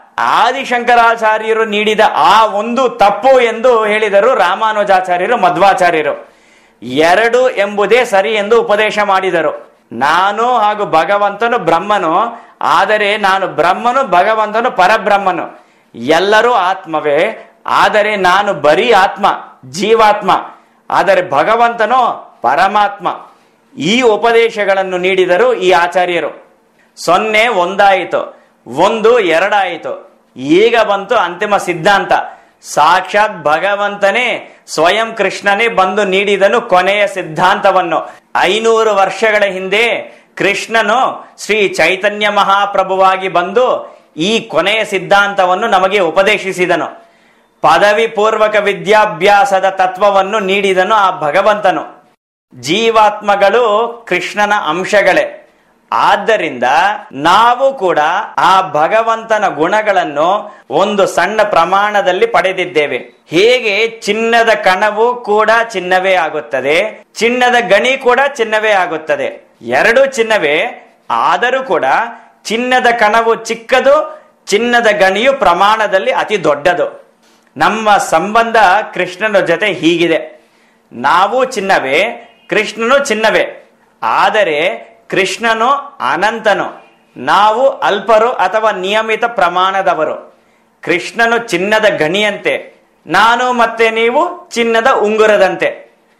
ಆದಿಶಂಕರಾಚಾರ್ಯರು ನೀಡಿದ ಆ ಒಂದು ತಪ್ಪು ಎಂದು ಹೇಳಿದರು ರಾಮಾನುಜಾಚಾರ್ಯರು ಮಧ್ವಾಚಾರ್ಯರು ಎರಡು ಎಂಬುದೇ ಸರಿ ಎಂದು ಉಪದೇಶ ಮಾಡಿದರು ನಾನು ಹಾಗೂ ಭಗವಂತನು ಬ್ರಹ್ಮನು ಆದರೆ ನಾನು ಬ್ರಹ್ಮನು ಭಗವಂತನು ಪರಬ್ರಹ್ಮನು ಎಲ್ಲರೂ ಆತ್ಮವೇ ಆದರೆ ನಾನು ಬರೀ ಆತ್ಮ ಜೀವಾತ್ಮ ಆದರೆ ಭಗವಂತನೋ ಪರಮಾತ್ಮ ಈ ಉಪದೇಶಗಳನ್ನು ನೀಡಿದರು ಈ ಆಚಾರ್ಯರು ಸೊನ್ನೆ ಒಂದಾಯಿತು ಒಂದು ಎರಡಾಯಿತು ಈಗ ಬಂತು ಅಂತಿಮ ಸಿದ್ಧಾಂತ ಸಾಕ್ಷಾತ್ ಭಗವಂತನೇ ಸ್ವಯಂ ಕೃಷ್ಣನೇ ಬಂದು ನೀಡಿದನು ಕೊನೆಯ ಸಿದ್ಧಾಂತವನ್ನು ಐನೂರು ವರ್ಷಗಳ ಹಿಂದೆ ಕೃಷ್ಣನು ಶ್ರೀ ಚೈತನ್ಯ ಮಹಾಪ್ರಭುವಾಗಿ ಬಂದು ಈ ಕೊನೆಯ ಸಿದ್ಧಾಂತವನ್ನು ನಮಗೆ ಉಪದೇಶಿಸಿದನು ಪದವಿ ಪೂರ್ವಕ ವಿದ್ಯಾಭ್ಯಾಸದ ತತ್ವವನ್ನು ನೀಡಿದನು ಆ ಭಗವಂತನು ಜೀವಾತ್ಮಗಳು ಕೃಷ್ಣನ ಅಂಶಗಳೇ ಆದ್ದರಿಂದ ನಾವು ಕೂಡ ಆ ಭಗವಂತನ ಗುಣಗಳನ್ನು ಒಂದು ಸಣ್ಣ ಪ್ರಮಾಣದಲ್ಲಿ ಪಡೆದಿದ್ದೇವೆ ಹೇಗೆ ಚಿನ್ನದ ಕಣವು ಕೂಡ ಚಿನ್ನವೇ ಆಗುತ್ತದೆ ಚಿನ್ನದ ಗಣಿ ಕೂಡ ಚಿನ್ನವೇ ಆಗುತ್ತದೆ ಎರಡು ಚಿನ್ನವೇ ಆದರೂ ಕೂಡ ಚಿನ್ನದ ಕಣವು ಚಿಕ್ಕದು ಚಿನ್ನದ ಗಣಿಯು ಪ್ರಮಾಣದಲ್ಲಿ ಅತಿ ದೊಡ್ಡದು ನಮ್ಮ ಸಂಬಂಧ ಕೃಷ್ಣನ ಜೊತೆ ಹೀಗಿದೆ ನಾವು ಚಿನ್ನವೇ ಕೃಷ್ಣನು ಚಿನ್ನವೇ ಆದರೆ ಕೃಷ್ಣನು ಅನಂತನು ನಾವು ಅಲ್ಪರು ಅಥವಾ ನಿಯಮಿತ ಪ್ರಮಾಣದವರು ಕೃಷ್ಣನು ಚಿನ್ನದ ಗಣಿಯಂತೆ ನಾನು ಮತ್ತೆ ನೀವು ಚಿನ್ನದ ಉಂಗುರದಂತೆ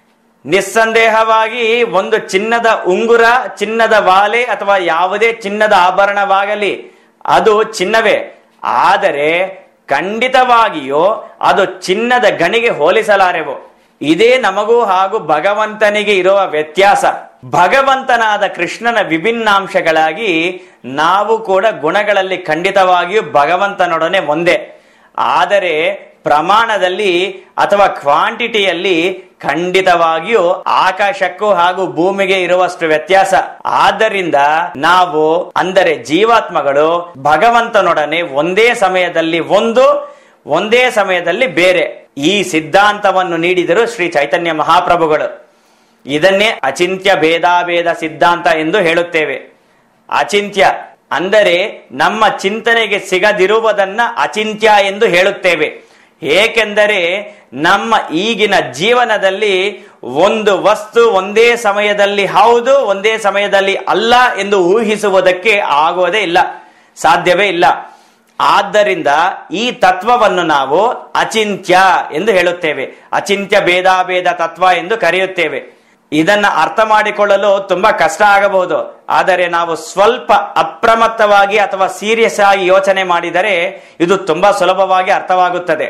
ನಿಸ್ಸಂದೇಹವಾಗಿ ಒಂದು ಚಿನ್ನದ ಉಂಗುರ ಚಿನ್ನದ ವಾಲೆ ಅಥವಾ ಯಾವುದೇ ಚಿನ್ನದ ಆಭರಣವಾಗಲಿ ಅದು ಚಿನ್ನವೇ ಆದರೆ ಖಂಡಿತವಾಗಿಯೂ ಅದು ಚಿನ್ನದ ಗಣಿಗೆ ಹೋಲಿಸಲಾರೆವು ಇದೇ ನಮಗೂ ಹಾಗೂ ಭಗವಂತನಿಗೆ ಇರುವ ವ್ಯತ್ಯಾಸ ಭಗವಂತನಾದ ಕೃಷ್ಣನ ವಿಭಿನ್ನಾಂಶಗಳಾಗಿ ನಾವು ಕೂಡ ಗುಣಗಳಲ್ಲಿ ಖಂಡಿತವಾಗಿಯೂ ಭಗವಂತನೊಡನೆ ಒಂದೇ ಆದರೆ ಪ್ರಮಾಣದಲ್ಲಿ ಅಥವಾ ಕ್ವಾಂಟಿಟಿಯಲ್ಲಿ ಖಂಡಿತವಾಗಿಯೂ ಆಕಾಶಕ್ಕೂ ಹಾಗೂ ಭೂಮಿಗೆ ಇರುವಷ್ಟು ವ್ಯತ್ಯಾಸ ಆದ್ದರಿಂದ ನಾವು ಅಂದರೆ ಜೀವಾತ್ಮಗಳು ಭಗವಂತನೊಡನೆ ಒಂದೇ ಸಮಯದಲ್ಲಿ ಒಂದು ಒಂದೇ ಸಮಯದಲ್ಲಿ ಬೇರೆ ಈ ಸಿದ್ಧಾಂತವನ್ನು ನೀಡಿದರು ಶ್ರೀ ಚೈತನ್ಯ ಮಹಾಪ್ರಭುಗಳು ಇದನ್ನೇ ಅಚಿಂತ್ಯ ಭೇದಾಭೇದ ಸಿದ್ಧಾಂತ ಎಂದು ಹೇಳುತ್ತೇವೆ ಅಚಿಂತ್ಯ ಅಂದರೆ ನಮ್ಮ ಚಿಂತನೆಗೆ ಸಿಗದಿರುವುದನ್ನ ಅಚಿಂತ್ಯ ಎಂದು ಹೇಳುತ್ತೇವೆ ಏಕೆಂದರೆ ನಮ್ಮ ಈಗಿನ ಜೀವನದಲ್ಲಿ ಒಂದು ವಸ್ತು ಒಂದೇ ಸಮಯದಲ್ಲಿ ಹೌದು ಒಂದೇ ಸಮಯದಲ್ಲಿ ಅಲ್ಲ ಎಂದು ಊಹಿಸುವುದಕ್ಕೆ ಆಗುವುದೇ ಇಲ್ಲ ಸಾಧ್ಯವೇ ಇಲ್ಲ ಆದ್ದರಿಂದ ಈ ತತ್ವವನ್ನು ನಾವು ಅಚಿಂತ್ಯ ಎಂದು ಹೇಳುತ್ತೇವೆ ಅಚಿಂತ್ಯ ಭೇದಾಭೇದ ತತ್ವ ಎಂದು ಕರೆಯುತ್ತೇವೆ ಇದನ್ನ ಅರ್ಥ ಮಾಡಿಕೊಳ್ಳಲು ತುಂಬಾ ಕಷ್ಟ ಆಗಬಹುದು ಆದರೆ ನಾವು ಸ್ವಲ್ಪ ಅಪ್ರಮತ್ತವಾಗಿ ಅಥವಾ ಸೀರಿಯಸ್ ಆಗಿ ಯೋಚನೆ ಮಾಡಿದರೆ ಇದು ತುಂಬಾ ಸುಲಭವಾಗಿ ಅರ್ಥವಾಗುತ್ತದೆ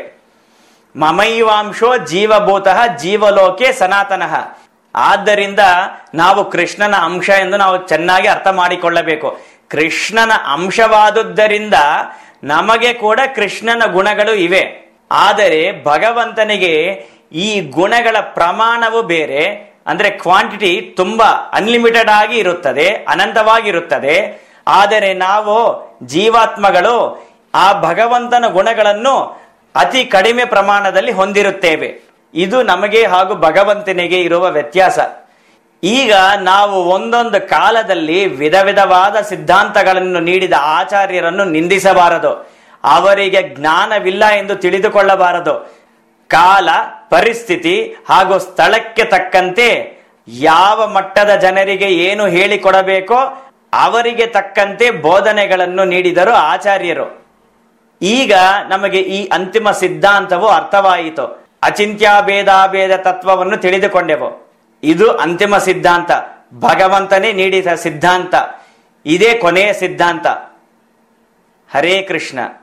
ಮಮೈವಾಂಶೋ ಜೀವಭೂತಃ ಜೀವಲೋಕೆ ಸನಾತನಃ ಆದ್ದರಿಂದ ನಾವು ಕೃಷ್ಣನ ಅಂಶ ಎಂದು ನಾವು ಚೆನ್ನಾಗಿ ಅರ್ಥ ಮಾಡಿಕೊಳ್ಳಬೇಕು ಕೃಷ್ಣನ ಅಂಶವಾದುದರಿಂದ ನಮಗೆ ಕೂಡ ಕೃಷ್ಣನ ಗುಣಗಳು ಇವೆ ಆದರೆ ಭಗವಂತನಿಗೆ ಈ ಗುಣಗಳ ಪ್ರಮಾಣವು ಬೇರೆ ಅಂದ್ರೆ ಕ್ವಾಂಟಿಟಿ ತುಂಬಾ ಅನ್ಲಿಮಿಟೆಡ್ ಆಗಿ ಇರುತ್ತದೆ ಅನಂತವಾಗಿರುತ್ತದೆ ಆದರೆ ನಾವು ಜೀವಾತ್ಮಗಳು ಆ ಭಗವಂತನ ಗುಣಗಳನ್ನು ಅತಿ ಕಡಿಮೆ ಪ್ರಮಾಣದಲ್ಲಿ ಹೊಂದಿರುತ್ತೇವೆ ಇದು ನಮಗೆ ಹಾಗೂ ಭಗವಂತನಿಗೆ ಇರುವ ವ್ಯತ್ಯಾಸ ಈಗ ನಾವು ಒಂದೊಂದು ಕಾಲದಲ್ಲಿ ವಿಧ ವಿಧವಾದ ಸಿದ್ಧಾಂತಗಳನ್ನು ನೀಡಿದ ಆಚಾರ್ಯರನ್ನು ನಿಂದಿಸಬಾರದು ಅವರಿಗೆ ಜ್ಞಾನವಿಲ್ಲ ಎಂದು ತಿಳಿದುಕೊಳ್ಳಬಾರದು ಕಾಲ ಪರಿಸ್ಥಿತಿ ಹಾಗೂ ಸ್ಥಳಕ್ಕೆ ತಕ್ಕಂತೆ ಯಾವ ಮಟ್ಟದ ಜನರಿಗೆ ಏನು ಹೇಳಿಕೊಡಬೇಕೋ ಅವರಿಗೆ ತಕ್ಕಂತೆ ಬೋಧನೆಗಳನ್ನು ನೀಡಿದರು ಆಚಾರ್ಯರು ಈಗ ನಮಗೆ ಈ ಅಂತಿಮ ಸಿದ್ಧಾಂತವು ಅರ್ಥವಾಯಿತು ಅಚಿಂತ್ಯಾಭೇದಾಭೇದ ತತ್ವವನ್ನು ತಿಳಿದುಕೊಂಡೆವು ಇದು ಅಂತಿಮ ಸಿದ್ಧಾಂತ ಭಗವಂತನೇ ನೀಡಿದ ಸಿದ್ಧಾಂತ ಇದೇ ಕೊನೆಯ ಸಿದ್ಧಾಂತ ಹರೇ ಕೃಷ್ಣ